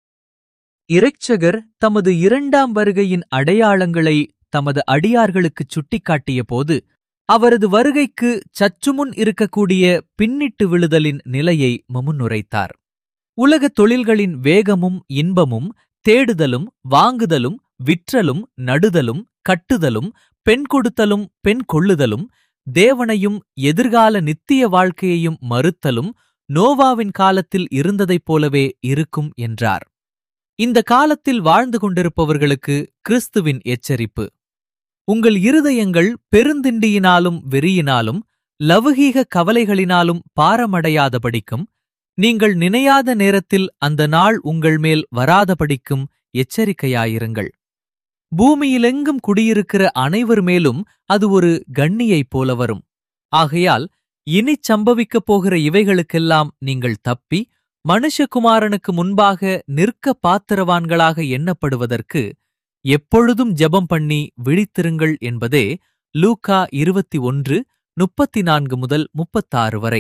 இறைச்சகர் தமது இரண்டாம் வருகையின் அடையாளங்களை தமது அடியார்களுக்குச் சுட்டிக்காட்டிய போது அவரது வருகைக்கு சற்றுமுன் இருக்கக்கூடிய பின்னிட்டு விழுதலின் நிலையை முன்னுரைத்தார் உலகத் தொழில்களின் வேகமும் இன்பமும் தேடுதலும் வாங்குதலும் விற்றலும் நடுதலும் கட்டுதலும் பெண் கொடுத்தலும் பெண் கொள்ளுதலும் தேவனையும் எதிர்கால நித்திய வாழ்க்கையையும் மறுத்தலும் நோவாவின் காலத்தில் இருந்ததைப் போலவே இருக்கும் என்றார் இந்த காலத்தில் வாழ்ந்து கொண்டிருப்பவர்களுக்கு கிறிஸ்துவின் எச்சரிப்பு உங்கள் இருதயங்கள் பெருந்திண்டியினாலும் வெறியினாலும் லவுகீக கவலைகளினாலும் பாரமடையாதபடிக்கும் நீங்கள் நினையாத நேரத்தில் அந்த நாள் உங்கள் மேல் வராதபடிக்கும் எச்சரிக்கையாயிருங்கள் பூமியிலெங்கும் குடியிருக்கிற அனைவர் மேலும் அது ஒரு கண்ணியைப் போல வரும் ஆகையால் இனிச் சம்பவிக்கப் போகிற இவைகளுக்கெல்லாம் நீங்கள் தப்பி மனுஷகுமாரனுக்கு முன்பாக நிற்க பாத்திரவான்களாக எண்ணப்படுவதற்கு எப்பொழுதும் ஜெபம் பண்ணி விழித்திருங்கள் என்பதே லூக்கா இருபத்தி ஒன்று முப்பத்தி நான்கு முதல் முப்பத்தாறு வரை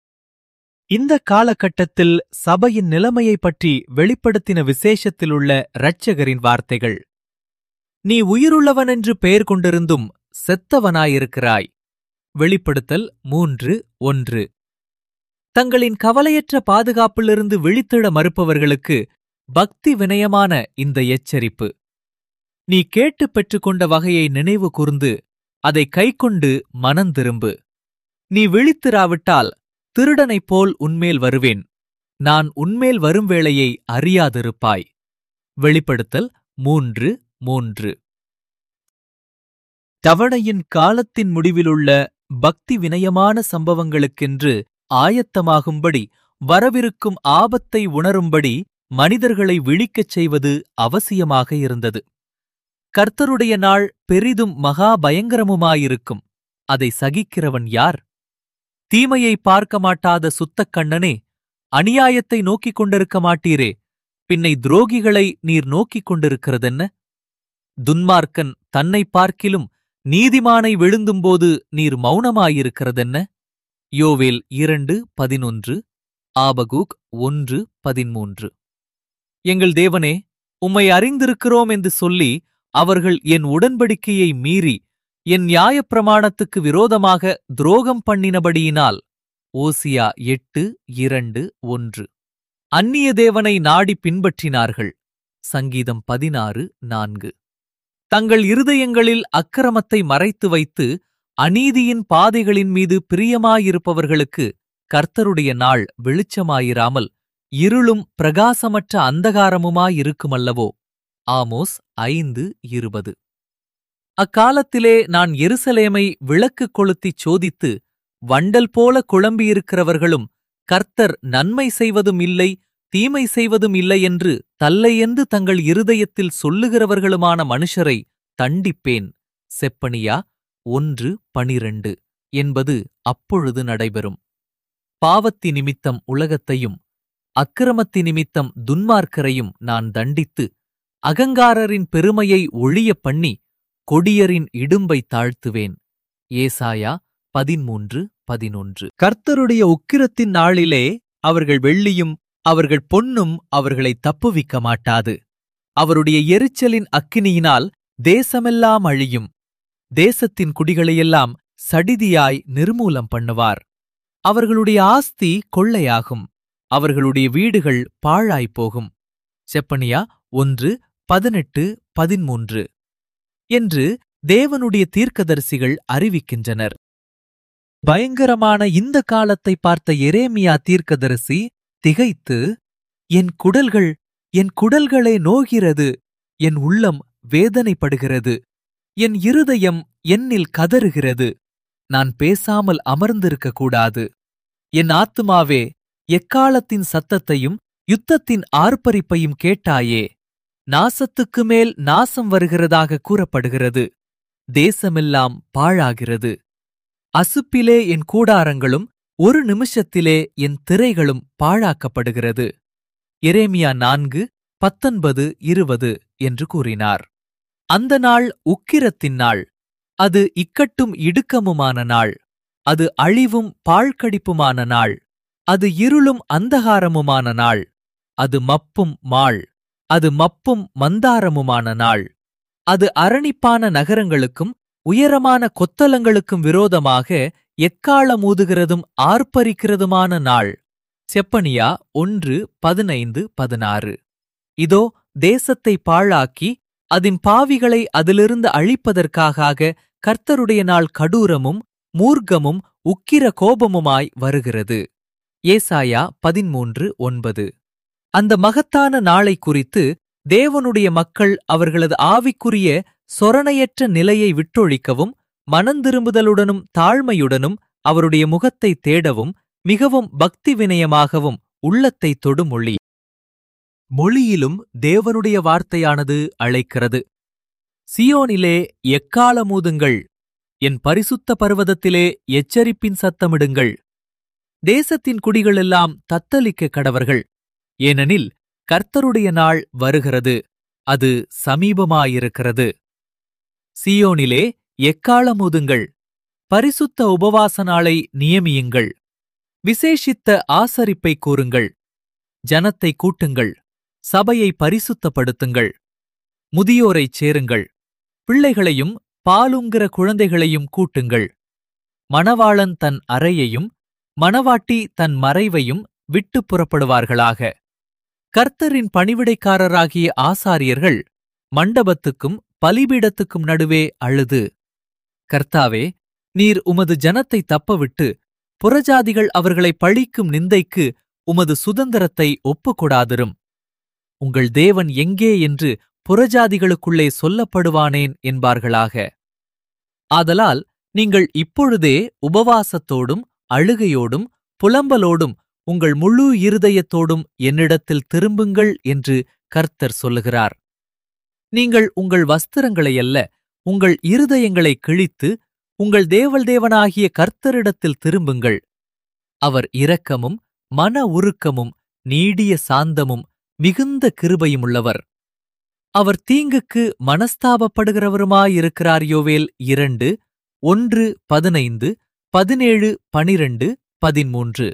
இந்த காலகட்டத்தில் சபையின் நிலைமையைப் பற்றி வெளிப்படுத்தின விசேஷத்திலுள்ள இரட்சகரின் வார்த்தைகள் நீ உயிருள்ளவனென்று பெயர் கொண்டிருந்தும் செத்தவனாயிருக்கிறாய் வெளிப்படுத்தல் மூன்று ஒன்று தங்களின் கவலையற்ற பாதுகாப்பிலிருந்து விழித்திட மறுப்பவர்களுக்கு பக்தி வினயமான இந்த எச்சரிப்பு நீ கேட்டுப் பெற்றுக்கொண்ட வகையை நினைவு கூர்ந்து அதை கைக்கொண்டு மனந்திரும்பு நீ விழித்திராவிட்டால் திருடனைப் போல் உன்மேல் வருவேன் நான் உன்மேல் வரும் வேளையை அறியாதிருப்பாய் வெளிப்படுத்தல் மூன்று மூன்று தவணையின் காலத்தின் முடிவிலுள்ள பக்தி வினயமான சம்பவங்களுக்கென்று ஆயத்தமாகும்படி வரவிருக்கும் ஆபத்தை உணரும்படி மனிதர்களை விழிக்கச் செய்வது அவசியமாக இருந்தது கர்த்தருடைய நாள் பெரிதும் மகா பயங்கரமுமாயிருக்கும் அதை சகிக்கிறவன் யார் தீமையை பார்க்க மாட்டாத சுத்தக் கண்ணனே அநியாயத்தை நோக்கிக் கொண்டிருக்க மாட்டீரே பின்னை துரோகிகளை நீர் நோக்கிக் கொண்டிருக்கிறதென்ன துன்மார்க்கன் தன்னை பார்க்கிலும் நீதிமானை விழுந்தும்போது நீர் மௌனமாயிருக்கிறதென்ன யோவேல் இரண்டு பதினொன்று ஆபகூக் ஒன்று பதிமூன்று எங்கள் தேவனே உம்மை அறிந்திருக்கிறோம் என்று சொல்லி அவர்கள் என் உடன்படிக்கையை மீறி என் நியாயப்பிரமாணத்துக்கு விரோதமாக துரோகம் பண்ணினபடியினால் ஓசியா எட்டு இரண்டு ஒன்று அந்நிய தேவனை நாடி பின்பற்றினார்கள் சங்கீதம் பதினாறு நான்கு தங்கள் இருதயங்களில் அக்கிரமத்தை மறைத்து வைத்து அநீதியின் பாதைகளின் மீது பிரியமாயிருப்பவர்களுக்கு கர்த்தருடைய நாள் வெளிச்சமாயிராமல் இருளும் பிரகாசமற்ற அந்தகாரமுமாயிருக்குமல்லவோ ஆமோஸ் ஐந்து இருபது அக்காலத்திலே நான் எருசலேமை விளக்கு கொளுத்திச் சோதித்து வண்டல் போல குழம்பியிருக்கிறவர்களும் கர்த்தர் நன்மை செய்வதும் இல்லை தீமை செய்வதும் இல்லை என்று தல்லையென்று தங்கள் இருதயத்தில் சொல்லுகிறவர்களுமான மனுஷரை தண்டிப்பேன் செப்பனியா ஒன்று பனிரண்டு என்பது அப்பொழுது நடைபெறும் பாவத்தி நிமித்தம் உலகத்தையும் அக்கிரமத்தி நிமித்தம் துன்மார்க்கரையும் நான் தண்டித்து அகங்காரரின் பெருமையை ஒழியப் பண்ணி கொடியரின் இடும்பை தாழ்த்துவேன் ஏசாயா பதிமூன்று பதினொன்று கர்த்தருடைய உக்கிரத்தின் நாளிலே அவர்கள் வெள்ளியும் அவர்கள் பொன்னும் அவர்களை தப்புவிக்க மாட்டாது அவருடைய எரிச்சலின் அக்கினியினால் தேசமெல்லாம் அழியும் தேசத்தின் குடிகளையெல்லாம் சடிதியாய் நிர்மூலம் பண்ணுவார் அவர்களுடைய ஆஸ்தி கொள்ளையாகும் அவர்களுடைய வீடுகள் பாழாய்ப் போகும் செப்பனியா ஒன்று பதினெட்டு பதிமூன்று என்று தேவனுடைய தீர்க்கதரிசிகள் அறிவிக்கின்றனர் பயங்கரமான இந்த காலத்தை பார்த்த எரேமியா தீர்க்கதரிசி திகைத்து என் குடல்கள் என் குடல்களே நோகிறது என் உள்ளம் வேதனைப்படுகிறது என் இருதயம் என்னில் கதறுகிறது நான் பேசாமல் அமர்ந்திருக்க கூடாது என் ஆத்துமாவே எக்காலத்தின் சத்தத்தையும் யுத்தத்தின் ஆர்ப்பரிப்பையும் கேட்டாயே நாசத்துக்கு மேல் நாசம் வருகிறதாக கூறப்படுகிறது தேசமெல்லாம் பாழாகிறது அசுப்பிலே என் கூடாரங்களும் ஒரு நிமிஷத்திலே என் திரைகளும் பாழாக்கப்படுகிறது எரேமியா நான்கு பத்தொன்பது இருபது என்று கூறினார் அந்த நாள் உக்கிரத்தின் நாள் அது இக்கட்டும் இடுக்கமுமான நாள் அது அழிவும் பாழ்கடிப்புமான நாள் அது இருளும் அந்தகாரமுமான நாள் அது மப்பும் மாள் அது மப்பும் மந்தாரமுமான நாள் அது அரணிப்பான நகரங்களுக்கும் உயரமான கொத்தலங்களுக்கும் விரோதமாக எக்காலம் ஊதுகிறதும் ஆர்ப்பரிக்கிறதுமான நாள் செப்பனியா ஒன்று பதினைந்து பதினாறு இதோ தேசத்தை பாழாக்கி அதன் பாவிகளை அதிலிருந்து அழிப்பதற்காக கர்த்தருடைய நாள் கடூரமும் மூர்க்கமும் உக்கிர கோபமுமாய் வருகிறது ஏசாயா பதிமூன்று ஒன்பது அந்த மகத்தான நாளை குறித்து தேவனுடைய மக்கள் அவர்களது ஆவிக்குரிய சொரணையற்ற நிலையை விட்டொழிக்கவும் மனந்திரும்புதலுடனும் தாழ்மையுடனும் அவருடைய முகத்தை தேடவும் மிகவும் பக்தி வினயமாகவும் உள்ளத்தை தொடுமொழி மொழியிலும் தேவனுடைய வார்த்தையானது அழைக்கிறது சியோனிலே எக்காலமூதுங்கள் என் பரிசுத்த பர்வதத்திலே எச்சரிப்பின் சத்தமிடுங்கள் தேசத்தின் குடிகளெல்லாம் தத்தளிக்க கடவர்கள் ஏனெனில் கர்த்தருடைய நாள் வருகிறது அது சமீபமாயிருக்கிறது சியோனிலே எக்காலமூதுங்கள் பரிசுத்த உபவாச நாளை நியமியுங்கள் விசேஷித்த ஆசரிப்பை கூறுங்கள் ஜனத்தை கூட்டுங்கள் சபையை பரிசுத்தப்படுத்துங்கள் முதியோரைச் சேருங்கள் பிள்ளைகளையும் பாலுங்கிற குழந்தைகளையும் கூட்டுங்கள் மணவாளன் தன் அறையையும் மணவாட்டி தன் மறைவையும் விட்டுப் புறப்படுவார்களாக கர்த்தரின் பணிவிடைக்காரராகிய ஆசாரியர்கள் மண்டபத்துக்கும் பலிபீடத்துக்கும் நடுவே அழுது கர்த்தாவே நீர் உமது ஜனத்தை தப்பவிட்டு புறஜாதிகள் அவர்களை பழிக்கும் நிந்தைக்கு உமது சுதந்திரத்தை ஒப்புக்கொடாதிரும் உங்கள் தேவன் எங்கே என்று புறஜாதிகளுக்குள்ளே சொல்லப்படுவானேன் என்பார்களாக ஆதலால் நீங்கள் இப்பொழுதே உபவாசத்தோடும் அழுகையோடும் புலம்பலோடும் உங்கள் முழு இருதயத்தோடும் என்னிடத்தில் திரும்புங்கள் என்று கர்த்தர் சொல்லுகிறார் நீங்கள் உங்கள் வஸ்திரங்களை அல்ல உங்கள் இருதயங்களை கிழித்து உங்கள் தேவல் தேவனாகிய கர்த்தரிடத்தில் திரும்புங்கள் அவர் இரக்கமும் மன உருக்கமும் நீடிய சாந்தமும் மிகுந்த கிருபையுமுள்ளவர் அவர் தீங்குக்கு மனஸ்தாபப்படுகிறவருமாயிருக்கிறார் யோவேல் இரண்டு ஒன்று பதினைந்து பதினேழு பனிரண்டு பதிமூன்று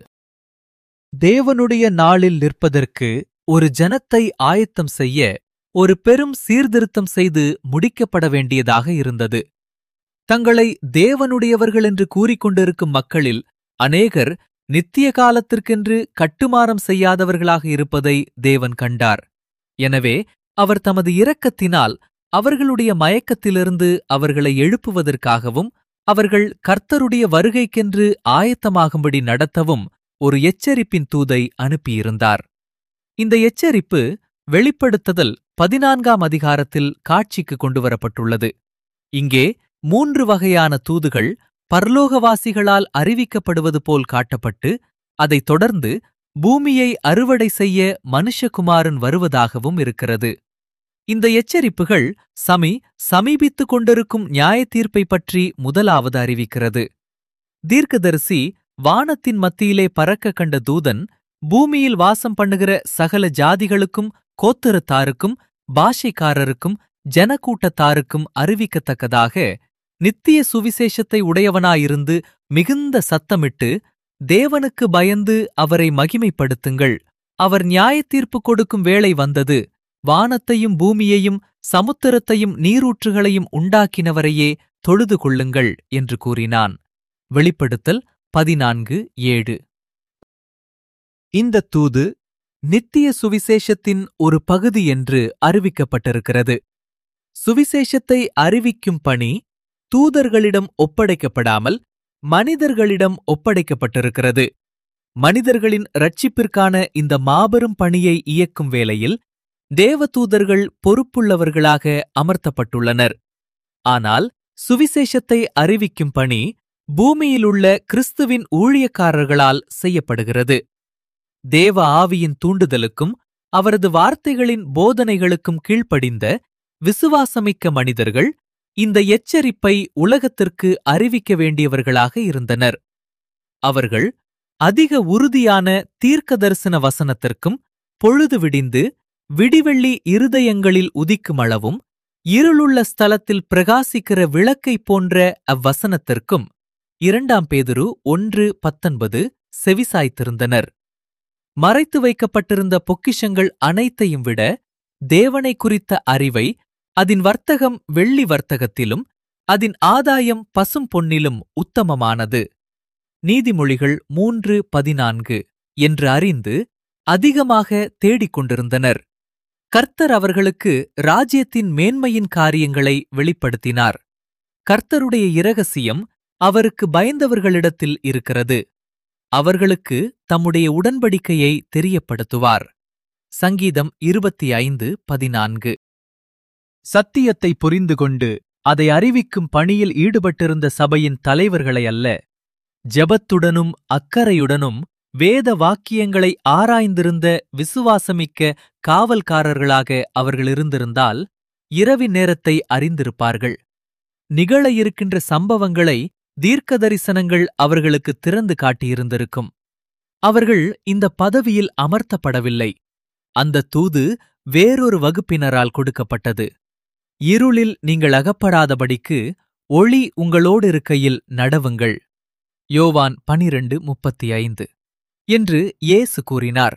தேவனுடைய நாளில் நிற்பதற்கு ஒரு ஜனத்தை ஆயத்தம் செய்ய ஒரு பெரும் சீர்திருத்தம் செய்து முடிக்கப்பட வேண்டியதாக இருந்தது தங்களை தேவனுடையவர்கள் என்று கூறிக்கொண்டிருக்கும் மக்களில் அநேகர் நித்திய காலத்திற்கென்று கட்டுமானம் செய்யாதவர்களாக இருப்பதை தேவன் கண்டார் எனவே அவர் தமது இரக்கத்தினால் அவர்களுடைய மயக்கத்திலிருந்து அவர்களை எழுப்புவதற்காகவும் அவர்கள் கர்த்தருடைய வருகைக்கென்று ஆயத்தமாகும்படி நடத்தவும் ஒரு எச்சரிப்பின் தூதை அனுப்பியிருந்தார் இந்த எச்சரிப்பு வெளிப்படுத்துதல் பதினான்காம் அதிகாரத்தில் காட்சிக்கு கொண்டுவரப்பட்டுள்ளது இங்கே மூன்று வகையான தூதுகள் பரலோகவாசிகளால் அறிவிக்கப்படுவது போல் காட்டப்பட்டு அதைத் தொடர்ந்து பூமியை அறுவடை செய்ய மனுஷகுமாரன் வருவதாகவும் இருக்கிறது இந்த எச்சரிப்புகள் சமி சமீபித்துக் கொண்டிருக்கும் நியாய தீர்ப்பை பற்றி முதலாவது அறிவிக்கிறது தீர்க்கதரிசி வானத்தின் மத்தியிலே பறக்க கண்ட தூதன் பூமியில் வாசம் பண்ணுகிற சகல ஜாதிகளுக்கும் கோத்திரத்தாருக்கும் பாஷைக்காரருக்கும் ஜனக்கூட்டத்தாருக்கும் அறிவிக்கத்தக்கதாக நித்திய சுவிசேஷத்தை உடையவனாயிருந்து மிகுந்த சத்தமிட்டு தேவனுக்கு பயந்து அவரை மகிமைப்படுத்துங்கள் அவர் நியாயத்தீர்ப்பு கொடுக்கும் வேளை வந்தது வானத்தையும் பூமியையும் சமுத்திரத்தையும் நீரூற்றுகளையும் உண்டாக்கினவரையே தொழுது கொள்ளுங்கள் என்று கூறினான் வெளிப்படுத்தல் பதினான்கு ஏழு இந்த தூது நித்திய சுவிசேஷத்தின் ஒரு பகுதி என்று அறிவிக்கப்பட்டிருக்கிறது சுவிசேஷத்தை அறிவிக்கும் பணி தூதர்களிடம் ஒப்படைக்கப்படாமல் மனிதர்களிடம் ஒப்படைக்கப்பட்டிருக்கிறது மனிதர்களின் ரட்சிப்பிற்கான இந்த மாபெரும் பணியை இயக்கும் வேளையில் தேவதூதர்கள் பொறுப்புள்ளவர்களாக அமர்த்தப்பட்டுள்ளனர் ஆனால் சுவிசேஷத்தை அறிவிக்கும் பணி பூமியிலுள்ள கிறிஸ்துவின் ஊழியக்காரர்களால் செய்யப்படுகிறது தேவ ஆவியின் தூண்டுதலுக்கும் அவரது வார்த்தைகளின் போதனைகளுக்கும் கீழ்ப்படிந்த விசுவாசமிக்க மனிதர்கள் இந்த எச்சரிப்பை உலகத்திற்கு அறிவிக்க வேண்டியவர்களாக இருந்தனர் அவர்கள் அதிக உறுதியான தீர்க்கதரிசன வசனத்திற்கும் பொழுது விடிந்து விடிவெள்ளி இருதயங்களில் உதிக்கும் அளவும் இருளுள்ள ஸ்தலத்தில் பிரகாசிக்கிற விளக்கை போன்ற அவ்வசனத்திற்கும் இரண்டாம் பேதுரு ஒன்று பத்தொன்பது செவிசாய்த்திருந்தனர் மறைத்து வைக்கப்பட்டிருந்த பொக்கிஷங்கள் அனைத்தையும் விட தேவனை குறித்த அறிவை அதன் வர்த்தகம் வெள்ளி வர்த்தகத்திலும் அதன் ஆதாயம் பசும் பொன்னிலும் உத்தமமானது நீதிமொழிகள் மூன்று பதினான்கு என்று அறிந்து அதிகமாக தேடிக் கொண்டிருந்தனர் கர்த்தர் அவர்களுக்கு ராஜ்யத்தின் மேன்மையின் காரியங்களை வெளிப்படுத்தினார் கர்த்தருடைய இரகசியம் அவருக்கு பயந்தவர்களிடத்தில் இருக்கிறது அவர்களுக்கு தம்முடைய உடன்படிக்கையை தெரியப்படுத்துவார் சங்கீதம் இருபத்தி ஐந்து பதினான்கு சத்தியத்தை புரிந்து கொண்டு அதை அறிவிக்கும் பணியில் ஈடுபட்டிருந்த சபையின் தலைவர்களை அல்ல ஜெபத்துடனும் அக்கறையுடனும் வேத வாக்கியங்களை ஆராய்ந்திருந்த விசுவாசமிக்க காவல்காரர்களாக அவர்கள் இருந்திருந்தால் இரவின் நேரத்தை அறிந்திருப்பார்கள் நிகழ இருக்கின்ற சம்பவங்களை தீர்க்க தரிசனங்கள் அவர்களுக்கு திறந்து காட்டியிருந்திருக்கும் அவர்கள் இந்த பதவியில் அமர்த்தப்படவில்லை அந்த தூது வேறொரு வகுப்பினரால் கொடுக்கப்பட்டது இருளில் நீங்கள் அகப்படாதபடிக்கு ஒளி உங்களோடு இருக்கையில் நடவுங்கள் யோவான் பனிரெண்டு முப்பத்தி ஐந்து என்று இயேசு கூறினார்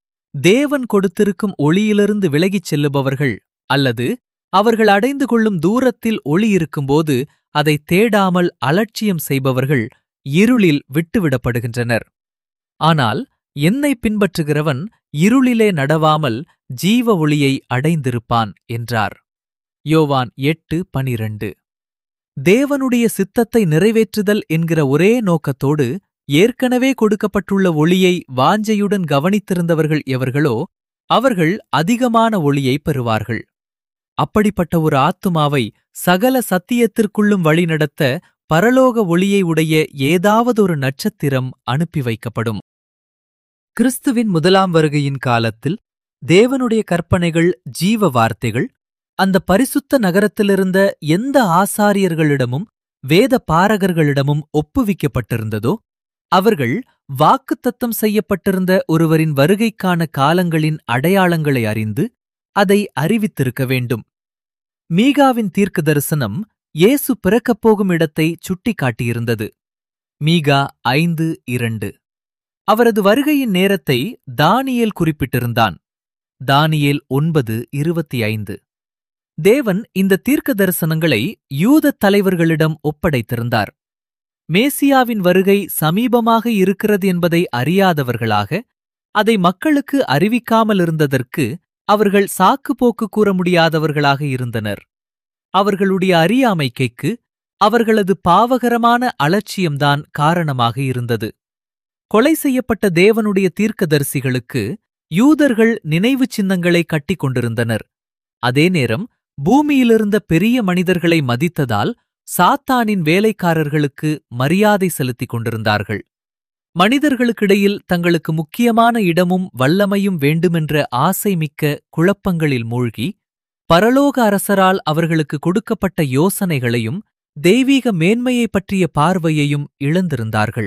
தேவன் கொடுத்திருக்கும் ஒளியிலிருந்து விலகிச் செல்லுபவர்கள் அல்லது அவர்கள் அடைந்து கொள்ளும் தூரத்தில் ஒளி இருக்கும்போது அதை தேடாமல் அலட்சியம் செய்பவர்கள் இருளில் விட்டுவிடப்படுகின்றனர் ஆனால் என்னை பின்பற்றுகிறவன் இருளிலே நடவாமல் ஜீவ ஒளியை அடைந்திருப்பான் என்றார் யோவான் எட்டு பனிரண்டு தேவனுடைய சித்தத்தை நிறைவேற்றுதல் என்கிற ஒரே நோக்கத்தோடு ஏற்கனவே கொடுக்கப்பட்டுள்ள ஒளியை வாஞ்சையுடன் கவனித்திருந்தவர்கள் எவர்களோ அவர்கள் அதிகமான ஒளியை பெறுவார்கள் அப்படிப்பட்ட ஒரு ஆத்துமாவை சகல சத்தியத்திற்குள்ளும் வழிநடத்த பரலோக ஒளியை உடைய ஏதாவதொரு நட்சத்திரம் அனுப்பி வைக்கப்படும் கிறிஸ்துவின் முதலாம் வருகையின் காலத்தில் தேவனுடைய கற்பனைகள் ஜீவ வார்த்தைகள் அந்த பரிசுத்த நகரத்திலிருந்த எந்த ஆசாரியர்களிடமும் வேத பாரகர்களிடமும் ஒப்புவிக்கப்பட்டிருந்ததோ அவர்கள் வாக்குத்தத்தம் செய்யப்பட்டிருந்த ஒருவரின் வருகைக்கான காலங்களின் அடையாளங்களை அறிந்து அதை அறிவித்திருக்க வேண்டும் மீகாவின் தீர்க்க தரிசனம் இயேசு பிறக்கப் போகும் இடத்தை சுட்டிக்காட்டியிருந்தது மீகா ஐந்து இரண்டு அவரது வருகையின் நேரத்தை தானியேல் குறிப்பிட்டிருந்தான் தானியேல் ஒன்பது இருபத்தி ஐந்து தேவன் இந்த தீர்க்க தரிசனங்களை யூதத் தலைவர்களிடம் ஒப்படைத்திருந்தார் மேசியாவின் வருகை சமீபமாக இருக்கிறது என்பதை அறியாதவர்களாக அதை மக்களுக்கு அறிவிக்காமல் இருந்ததற்கு அவர்கள் சாக்கு போக்கு கூற முடியாதவர்களாக இருந்தனர் அவர்களுடைய அறியாமைக்கைக்கு அவர்களது பாவகரமான அலட்சியம்தான் காரணமாக இருந்தது கொலை செய்யப்பட்ட தேவனுடைய தீர்க்கதரிசிகளுக்கு யூதர்கள் நினைவு சின்னங்களை கட்டிக் கொண்டிருந்தனர் அதே நேரம் பூமியிலிருந்த பெரிய மனிதர்களை மதித்ததால் சாத்தானின் வேலைக்காரர்களுக்கு மரியாதை செலுத்திக் கொண்டிருந்தார்கள் மனிதர்களுக்கிடையில் தங்களுக்கு முக்கியமான இடமும் வல்லமையும் வேண்டுமென்ற ஆசை மிக்க குழப்பங்களில் மூழ்கி பரலோக அரசரால் அவர்களுக்கு கொடுக்கப்பட்ட யோசனைகளையும் தெய்வீக மேன்மையைப் பற்றிய பார்வையையும் இழந்திருந்தார்கள்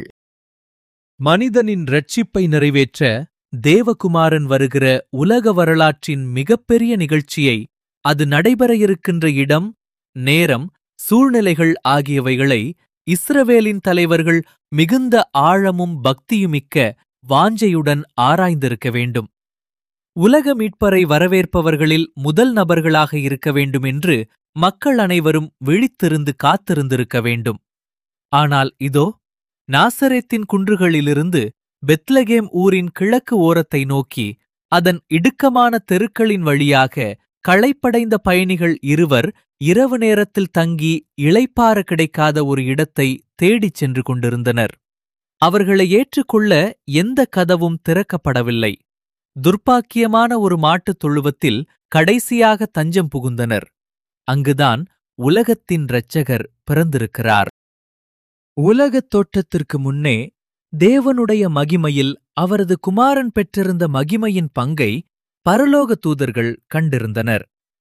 மனிதனின் இரட்சிப்பை நிறைவேற்ற தேவகுமாரன் வருகிற உலக வரலாற்றின் மிகப்பெரிய நிகழ்ச்சியை அது நடைபெற இருக்கின்ற இடம் நேரம் சூழ்நிலைகள் ஆகியவைகளை இஸ்ரவேலின் தலைவர்கள் மிகுந்த ஆழமும் பக்தியுமிக்க வாஞ்சையுடன் ஆராய்ந்திருக்க வேண்டும் உலக மீட்பரை வரவேற்பவர்களில் முதல் நபர்களாக இருக்க வேண்டும் என்று மக்கள் அனைவரும் விழித்திருந்து காத்திருந்திருக்க வேண்டும் ஆனால் இதோ நாசரேத்தின் குன்றுகளிலிருந்து பெத்லகேம் ஊரின் கிழக்கு ஓரத்தை நோக்கி அதன் இடுக்கமான தெருக்களின் வழியாக களைப்படைந்த பயணிகள் இருவர் இரவு நேரத்தில் தங்கி இளைப்பாற கிடைக்காத ஒரு இடத்தை தேடிச் சென்று கொண்டிருந்தனர் அவர்களை ஏற்றுக்கொள்ள எந்த கதவும் திறக்கப்படவில்லை துர்ப்பாக்கியமான ஒரு மாட்டுத் தொழுவத்தில் கடைசியாக தஞ்சம் புகுந்தனர் அங்குதான் உலகத்தின் இரட்சகர் பிறந்திருக்கிறார் உலகத் தோற்றத்திற்கு முன்னே தேவனுடைய மகிமையில் அவரது குமாரன் பெற்றிருந்த மகிமையின் பங்கை பரலோக தூதர்கள் கண்டிருந்தனர்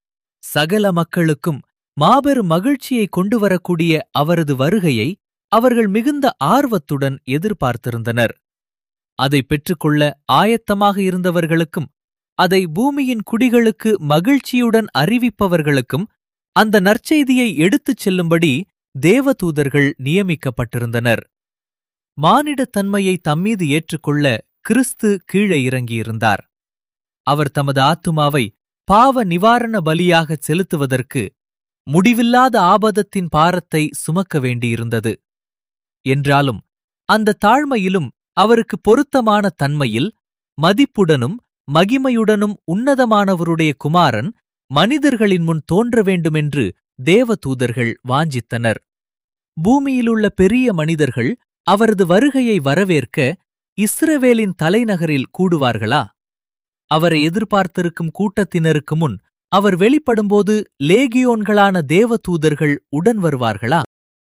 சகல மக்களுக்கும் மாபெரும் மகிழ்ச்சியை கொண்டு வரக்கூடிய அவரது வருகையை அவர்கள் மிகுந்த ஆர்வத்துடன் எதிர்பார்த்திருந்தனர் அதை பெற்றுக்கொள்ள ஆயத்தமாக இருந்தவர்களுக்கும் அதை பூமியின் குடிகளுக்கு மகிழ்ச்சியுடன் அறிவிப்பவர்களுக்கும் அந்த நற்செய்தியை எடுத்துச் செல்லும்படி தேவதூதர்கள் நியமிக்கப்பட்டிருந்தனர் மானிடத் தன்மையை தம்மீது ஏற்றுக்கொள்ள கிறிஸ்து கீழே இறங்கியிருந்தார் அவர் தமது ஆத்துமாவை பாவ நிவாரண பலியாகச் செலுத்துவதற்கு முடிவில்லாத ஆபதத்தின் பாரத்தை சுமக்க வேண்டியிருந்தது என்றாலும் அந்த தாழ்மையிலும் அவருக்கு பொருத்தமான தன்மையில் மதிப்புடனும் மகிமையுடனும் உன்னதமானவருடைய குமாரன் மனிதர்களின் முன் தோன்ற வேண்டுமென்று தேவதூதர்கள் வாஞ்சித்தனர் பூமியிலுள்ள பெரிய மனிதர்கள் அவரது வருகையை வரவேற்க இஸ்ரவேலின் தலைநகரில் கூடுவார்களா அவரை எதிர்பார்த்திருக்கும் கூட்டத்தினருக்கு முன் அவர் வெளிப்படும்போது லேகியோன்களான தேவதூதர்கள் உடன் வருவார்களா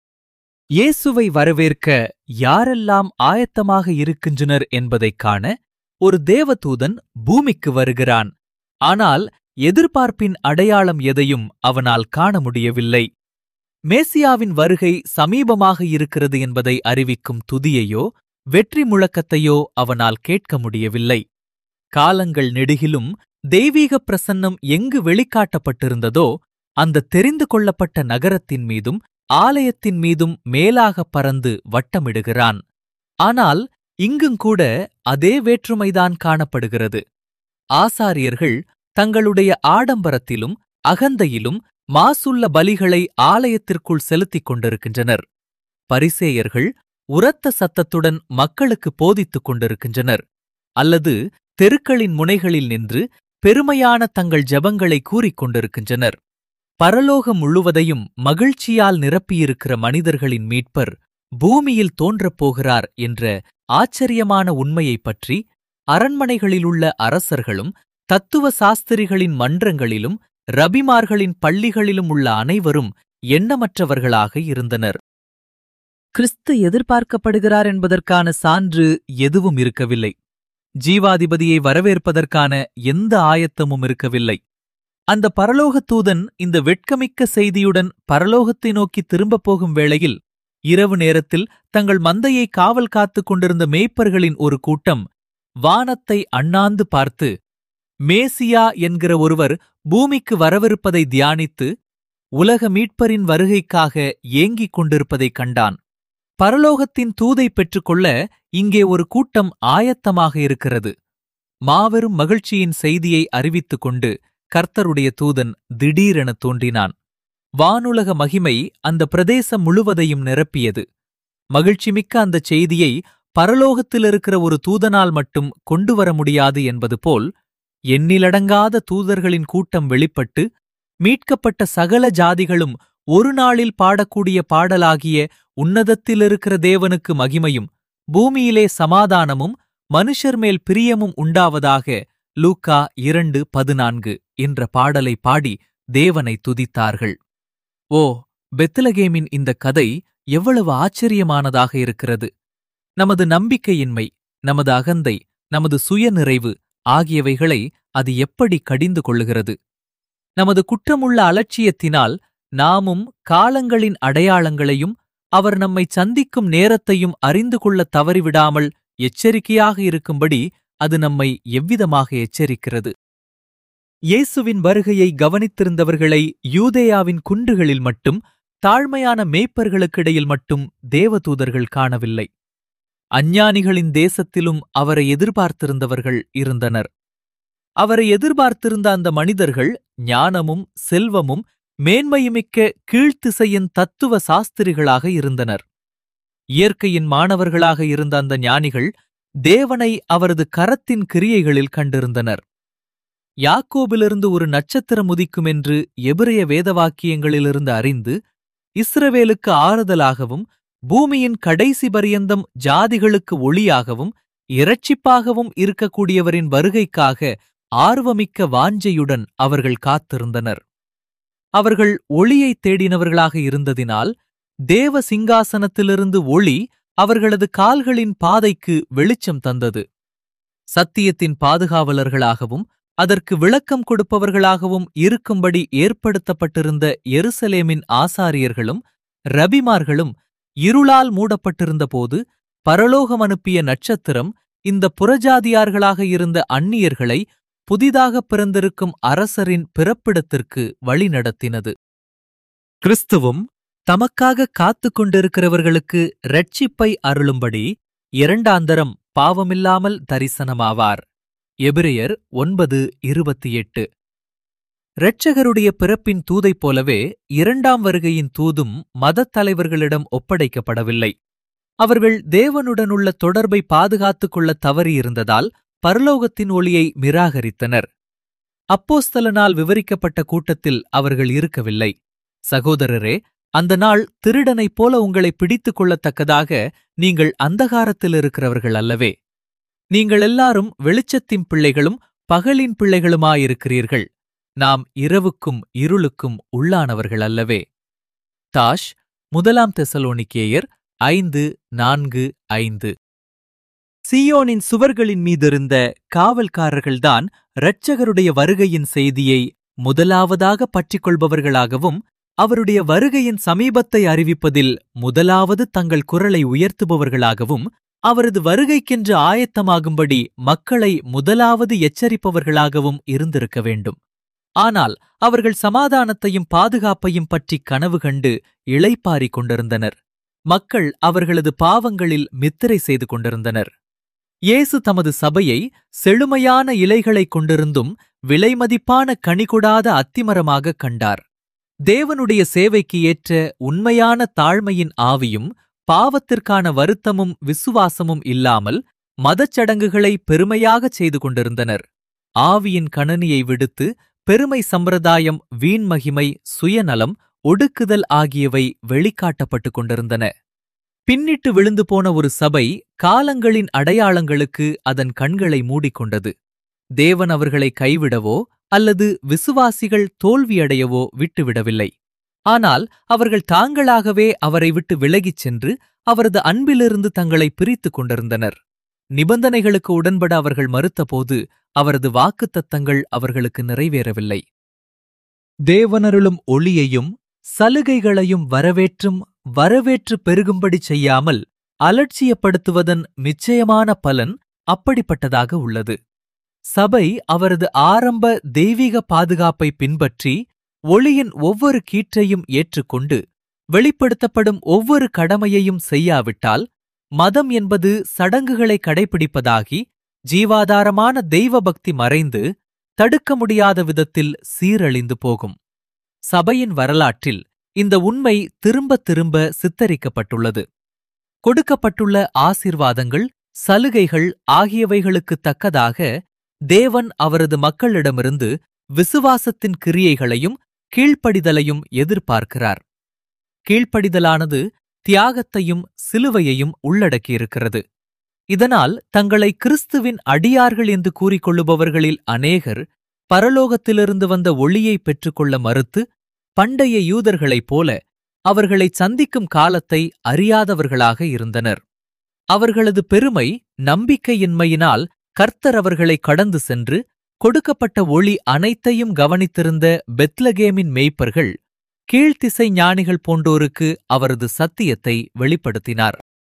இயேசுவை வரவேற்க யாரெல்லாம் ஆயத்தமாக இருக்கின்றனர் என்பதைக் காண ஒரு தேவதூதன் பூமிக்கு வருகிறான் ஆனால் எதிர்பார்ப்பின் அடையாளம் எதையும் அவனால் காண முடியவில்லை மேசியாவின் வருகை சமீபமாக இருக்கிறது என்பதை அறிவிக்கும் துதியையோ வெற்றி முழக்கத்தையோ அவனால் கேட்க முடியவில்லை காலங்கள் நெடுகிலும் தெய்வீக பிரசன்னம் எங்கு வெளிக்காட்டப்பட்டிருந்ததோ அந்த தெரிந்து கொள்ளப்பட்ட நகரத்தின் மீதும் ஆலயத்தின் மீதும் மேலாகப் பறந்து வட்டமிடுகிறான் ஆனால் இங்குங்கூட அதே வேற்றுமைதான் காணப்படுகிறது ஆசாரியர்கள் தங்களுடைய ஆடம்பரத்திலும் அகந்தையிலும் மாசுள்ள பலிகளை ஆலயத்திற்குள் செலுத்திக் கொண்டிருக்கின்றனர் பரிசேயர்கள் உரத்த சத்தத்துடன் மக்களுக்கு போதித்துக் கொண்டிருக்கின்றனர் அல்லது தெருக்களின் முனைகளில் நின்று பெருமையான தங்கள் ஜெபங்களை கூறிக் கொண்டிருக்கின்றனர் பரலோகம் முழுவதையும் மகிழ்ச்சியால் நிரப்பியிருக்கிற மனிதர்களின் மீட்பர் பூமியில் தோன்றப் போகிறார் என்ற ஆச்சரியமான உண்மையைப் பற்றி அரண்மனைகளிலுள்ள அரசர்களும் தத்துவ சாஸ்திரிகளின் மன்றங்களிலும் ரபிமார்களின் பள்ளிகளிலும் உள்ள அனைவரும் எண்ணமற்றவர்களாக இருந்தனர் கிறிஸ்து எதிர்பார்க்கப்படுகிறார் என்பதற்கான சான்று எதுவும் இருக்கவில்லை ஜீவாதிபதியை வரவேற்பதற்கான எந்த ஆயத்தமும் இருக்கவில்லை அந்த பரலோகத் தூதன் இந்த வெட்கமிக்க செய்தியுடன் பரலோகத்தை நோக்கி திரும்பப் போகும் வேளையில் இரவு நேரத்தில் தங்கள் மந்தையை காவல் காத்துக் கொண்டிருந்த மேய்ப்பர்களின் ஒரு கூட்டம் வானத்தை அண்ணாந்து பார்த்து மேசியா என்கிற ஒருவர் பூமிக்கு வரவிருப்பதை தியானித்து உலக மீட்பரின் வருகைக்காக ஏங்கிக் கொண்டிருப்பதைக் கண்டான் பரலோகத்தின் தூதை பெற்றுக்கொள்ள இங்கே ஒரு கூட்டம் ஆயத்தமாக இருக்கிறது மாபெரும் மகிழ்ச்சியின் செய்தியை அறிவித்துக் கொண்டு கர்த்தருடைய தூதன் திடீரென தோன்றினான் வானுலக மகிமை அந்த பிரதேசம் முழுவதையும் நிரப்பியது மகிழ்ச்சிமிக்க அந்த செய்தியை பரலோகத்தில் இருக்கிற ஒரு தூதனால் மட்டும் கொண்டு வர முடியாது என்பது போல் எண்ணிலடங்காத தூதர்களின் கூட்டம் வெளிப்பட்டு மீட்கப்பட்ட சகல ஜாதிகளும் ஒரு நாளில் பாடக்கூடிய பாடலாகிய உன்னதத்தில் இருக்கிற தேவனுக்கு மகிமையும் பூமியிலே சமாதானமும் மனுஷர் மேல் பிரியமும் உண்டாவதாக லூக்கா இரண்டு பதினான்கு என்ற பாடலை பாடி தேவனை துதித்தார்கள் ஓ பெத்லகேமின் இந்த கதை எவ்வளவு ஆச்சரியமானதாக இருக்கிறது நமது நம்பிக்கையின்மை நமது அகந்தை நமது சுயநிறைவு ஆகியவைகளை அது எப்படி கடிந்து கொள்ளுகிறது நமது குற்றமுள்ள அலட்சியத்தினால் நாமும் காலங்களின் அடையாளங்களையும் அவர் நம்மை சந்திக்கும் நேரத்தையும் அறிந்து கொள்ள தவறிவிடாமல் எச்சரிக்கையாக இருக்கும்படி அது நம்மை எவ்விதமாக எச்சரிக்கிறது இயேசுவின் வருகையை கவனித்திருந்தவர்களை யூதேயாவின் குன்றுகளில் மட்டும் தாழ்மையான மேய்ப்பர்களுக்கிடையில் மட்டும் தேவதூதர்கள் காணவில்லை அஞ்ஞானிகளின் தேசத்திலும் அவரை எதிர்பார்த்திருந்தவர்கள் இருந்தனர் அவரை எதிர்பார்த்திருந்த அந்த மனிதர்கள் ஞானமும் செல்வமும் மேன்மையுமிக்க கீழ்த்திசையின் தத்துவ சாஸ்திரிகளாக இருந்தனர் இயற்கையின் மாணவர்களாக இருந்த அந்த ஞானிகள் தேவனை அவரது கரத்தின் கிரியைகளில் கண்டிருந்தனர் யாக்கோபிலிருந்து ஒரு நட்சத்திரம் உதிக்கும் என்று எபிரைய வேதவாக்கியங்களிலிருந்து அறிந்து இஸ்ரவேலுக்கு ஆறுதலாகவும் பூமியின் கடைசி பரியந்தம் ஜாதிகளுக்கு ஒளியாகவும் இரட்சிப்பாகவும் இருக்கக்கூடியவரின் வருகைக்காக ஆர்வமிக்க வாஞ்சையுடன் அவர்கள் காத்திருந்தனர் அவர்கள் ஒளியைத் தேடினவர்களாக இருந்ததினால் தேவ சிங்காசனத்திலிருந்து ஒளி அவர்களது கால்களின் பாதைக்கு வெளிச்சம் தந்தது சத்தியத்தின் பாதுகாவலர்களாகவும் அதற்கு விளக்கம் கொடுப்பவர்களாகவும் இருக்கும்படி ஏற்படுத்தப்பட்டிருந்த எருசலேமின் ஆசாரியர்களும் ரபிமார்களும் இருளால் மூடப்பட்டிருந்தபோது பரலோகம் அனுப்பிய நட்சத்திரம் இந்த புறஜாதியார்களாக இருந்த அந்நியர்களை புதிதாக பிறந்திருக்கும் அரசரின் பிறப்பிடத்திற்கு வழிநடத்தினது கிறிஸ்துவும் தமக்காக காத்துக் கொண்டிருக்கிறவர்களுக்கு இரட்சிப்பை அருளும்படி இரண்டாந்தரம் பாவமில்லாமல் தரிசனமாவார் எபிரெயர் ஒன்பது இருபத்தி எட்டு இரட்சகருடைய பிறப்பின் தூதைப் போலவே இரண்டாம் வருகையின் தூதும் மதத் தலைவர்களிடம் ஒப்படைக்கப்படவில்லை அவர்கள் தேவனுடனுள்ள தொடர்பை பாதுகாத்துக் கொள்ள தவறியிருந்ததால் பரலோகத்தின் ஒளியை நிராகரித்தனர் அப்போஸ்தலனால் விவரிக்கப்பட்ட கூட்டத்தில் அவர்கள் இருக்கவில்லை சகோதரரே அந்த நாள் திருடனைப் போல உங்களை பிடித்துக் கொள்ளத்தக்கதாக நீங்கள் அந்தகாரத்தில் இருக்கிறவர்கள் அல்லவே நீங்கள் எல்லாரும் வெளிச்சத்தின் பிள்ளைகளும் பகலின் பிள்ளைகளுமாயிருக்கிறீர்கள் நாம் இரவுக்கும் இருளுக்கும் உள்ளானவர்கள் அல்லவே தாஷ் முதலாம் தெசலோனிக்கேயர் ஐந்து நான்கு ஐந்து சியோனின் சுவர்களின் மீதிருந்த காவல்காரர்கள்தான் இரட்சகருடைய வருகையின் செய்தியை முதலாவதாக பற்றிக் கொள்பவர்களாகவும் அவருடைய வருகையின் சமீபத்தை அறிவிப்பதில் முதலாவது தங்கள் குரலை உயர்த்துபவர்களாகவும் அவரது வருகைக்கென்று ஆயத்தமாகும்படி மக்களை முதலாவது எச்சரிப்பவர்களாகவும் இருந்திருக்க வேண்டும் ஆனால் அவர்கள் சமாதானத்தையும் பாதுகாப்பையும் பற்றி கனவு கண்டு இளைப்பாறிக் கொண்டிருந்தனர் மக்கள் அவர்களது பாவங்களில் மித்திரை செய்து கொண்டிருந்தனர் இயேசு தமது சபையை செழுமையான இலைகளைக் கொண்டிருந்தும் விலைமதிப்பான கனிகொடாத அத்திமரமாகக் கண்டார் தேவனுடைய சேவைக்கு ஏற்ற உண்மையான தாழ்மையின் ஆவியும் பாவத்திற்கான வருத்தமும் விசுவாசமும் இல்லாமல் மதச்சடங்குகளை பெருமையாகச் செய்து கொண்டிருந்தனர் ஆவியின் கணனியை விடுத்து பெருமை சம்பிரதாயம் வீண்மகிமை சுயநலம் ஒடுக்குதல் ஆகியவை வெளிக்காட்டப்பட்டுக் கொண்டிருந்தன பின்னிட்டு விழுந்து போன ஒரு சபை காலங்களின் அடையாளங்களுக்கு அதன் கண்களை மூடிக்கொண்டது தேவன் அவர்களை கைவிடவோ அல்லது விசுவாசிகள் தோல்வியடையவோ விட்டுவிடவில்லை ஆனால் அவர்கள் தாங்களாகவே அவரை விட்டு விலகிச் சென்று அவரது அன்பிலிருந்து தங்களை பிரித்துக் கொண்டிருந்தனர் நிபந்தனைகளுக்கு உடன்பட அவர்கள் மறுத்தபோது அவரது வாக்குத்தத்தங்கள் அவர்களுக்கு நிறைவேறவில்லை தேவனருளும் ஒளியையும் சலுகைகளையும் வரவேற்றும் வரவேற்று பெருகும்படி செய்யாமல் அலட்சியப்படுத்துவதன் நிச்சயமான பலன் அப்படிப்பட்டதாக உள்ளது சபை அவரது ஆரம்ப தெய்வீக பாதுகாப்பை பின்பற்றி ஒளியின் ஒவ்வொரு கீற்றையும் ஏற்றுக்கொண்டு வெளிப்படுத்தப்படும் ஒவ்வொரு கடமையையும் செய்யாவிட்டால் மதம் என்பது சடங்குகளை கடைபிடிப்பதாகி ஜீவாதாரமான தெய்வ பக்தி மறைந்து தடுக்க முடியாத விதத்தில் சீரழிந்து போகும் சபையின் வரலாற்றில் இந்த உண்மை திரும்ப திரும்ப சித்தரிக்கப்பட்டுள்ளது கொடுக்கப்பட்டுள்ள ஆசிர்வாதங்கள் சலுகைகள் ஆகியவைகளுக்குத் தக்கதாக தேவன் அவரது மக்களிடமிருந்து விசுவாசத்தின் கிரியைகளையும் கீழ்ப்படிதலையும் எதிர்பார்க்கிறார் கீழ்ப்படிதலானது தியாகத்தையும் சிலுவையையும் உள்ளடக்கியிருக்கிறது இதனால் தங்களை கிறிஸ்துவின் அடியார்கள் என்று கூறிக்கொள்ளுபவர்களில் அநேகர் பரலோகத்திலிருந்து வந்த ஒளியை பெற்றுக்கொள்ள மறுத்து பண்டைய யூதர்களைப் போல அவர்களை சந்திக்கும் காலத்தை அறியாதவர்களாக இருந்தனர் அவர்களது பெருமை நம்பிக்கையின்மையினால் கர்த்தர் அவர்களை கடந்து சென்று கொடுக்கப்பட்ட ஒளி அனைத்தையும் கவனித்திருந்த பெத்லகேமின் மேய்ப்பர்கள் கீழ்த்திசை ஞானிகள் போன்றோருக்கு அவரது சத்தியத்தை வெளிப்படுத்தினார்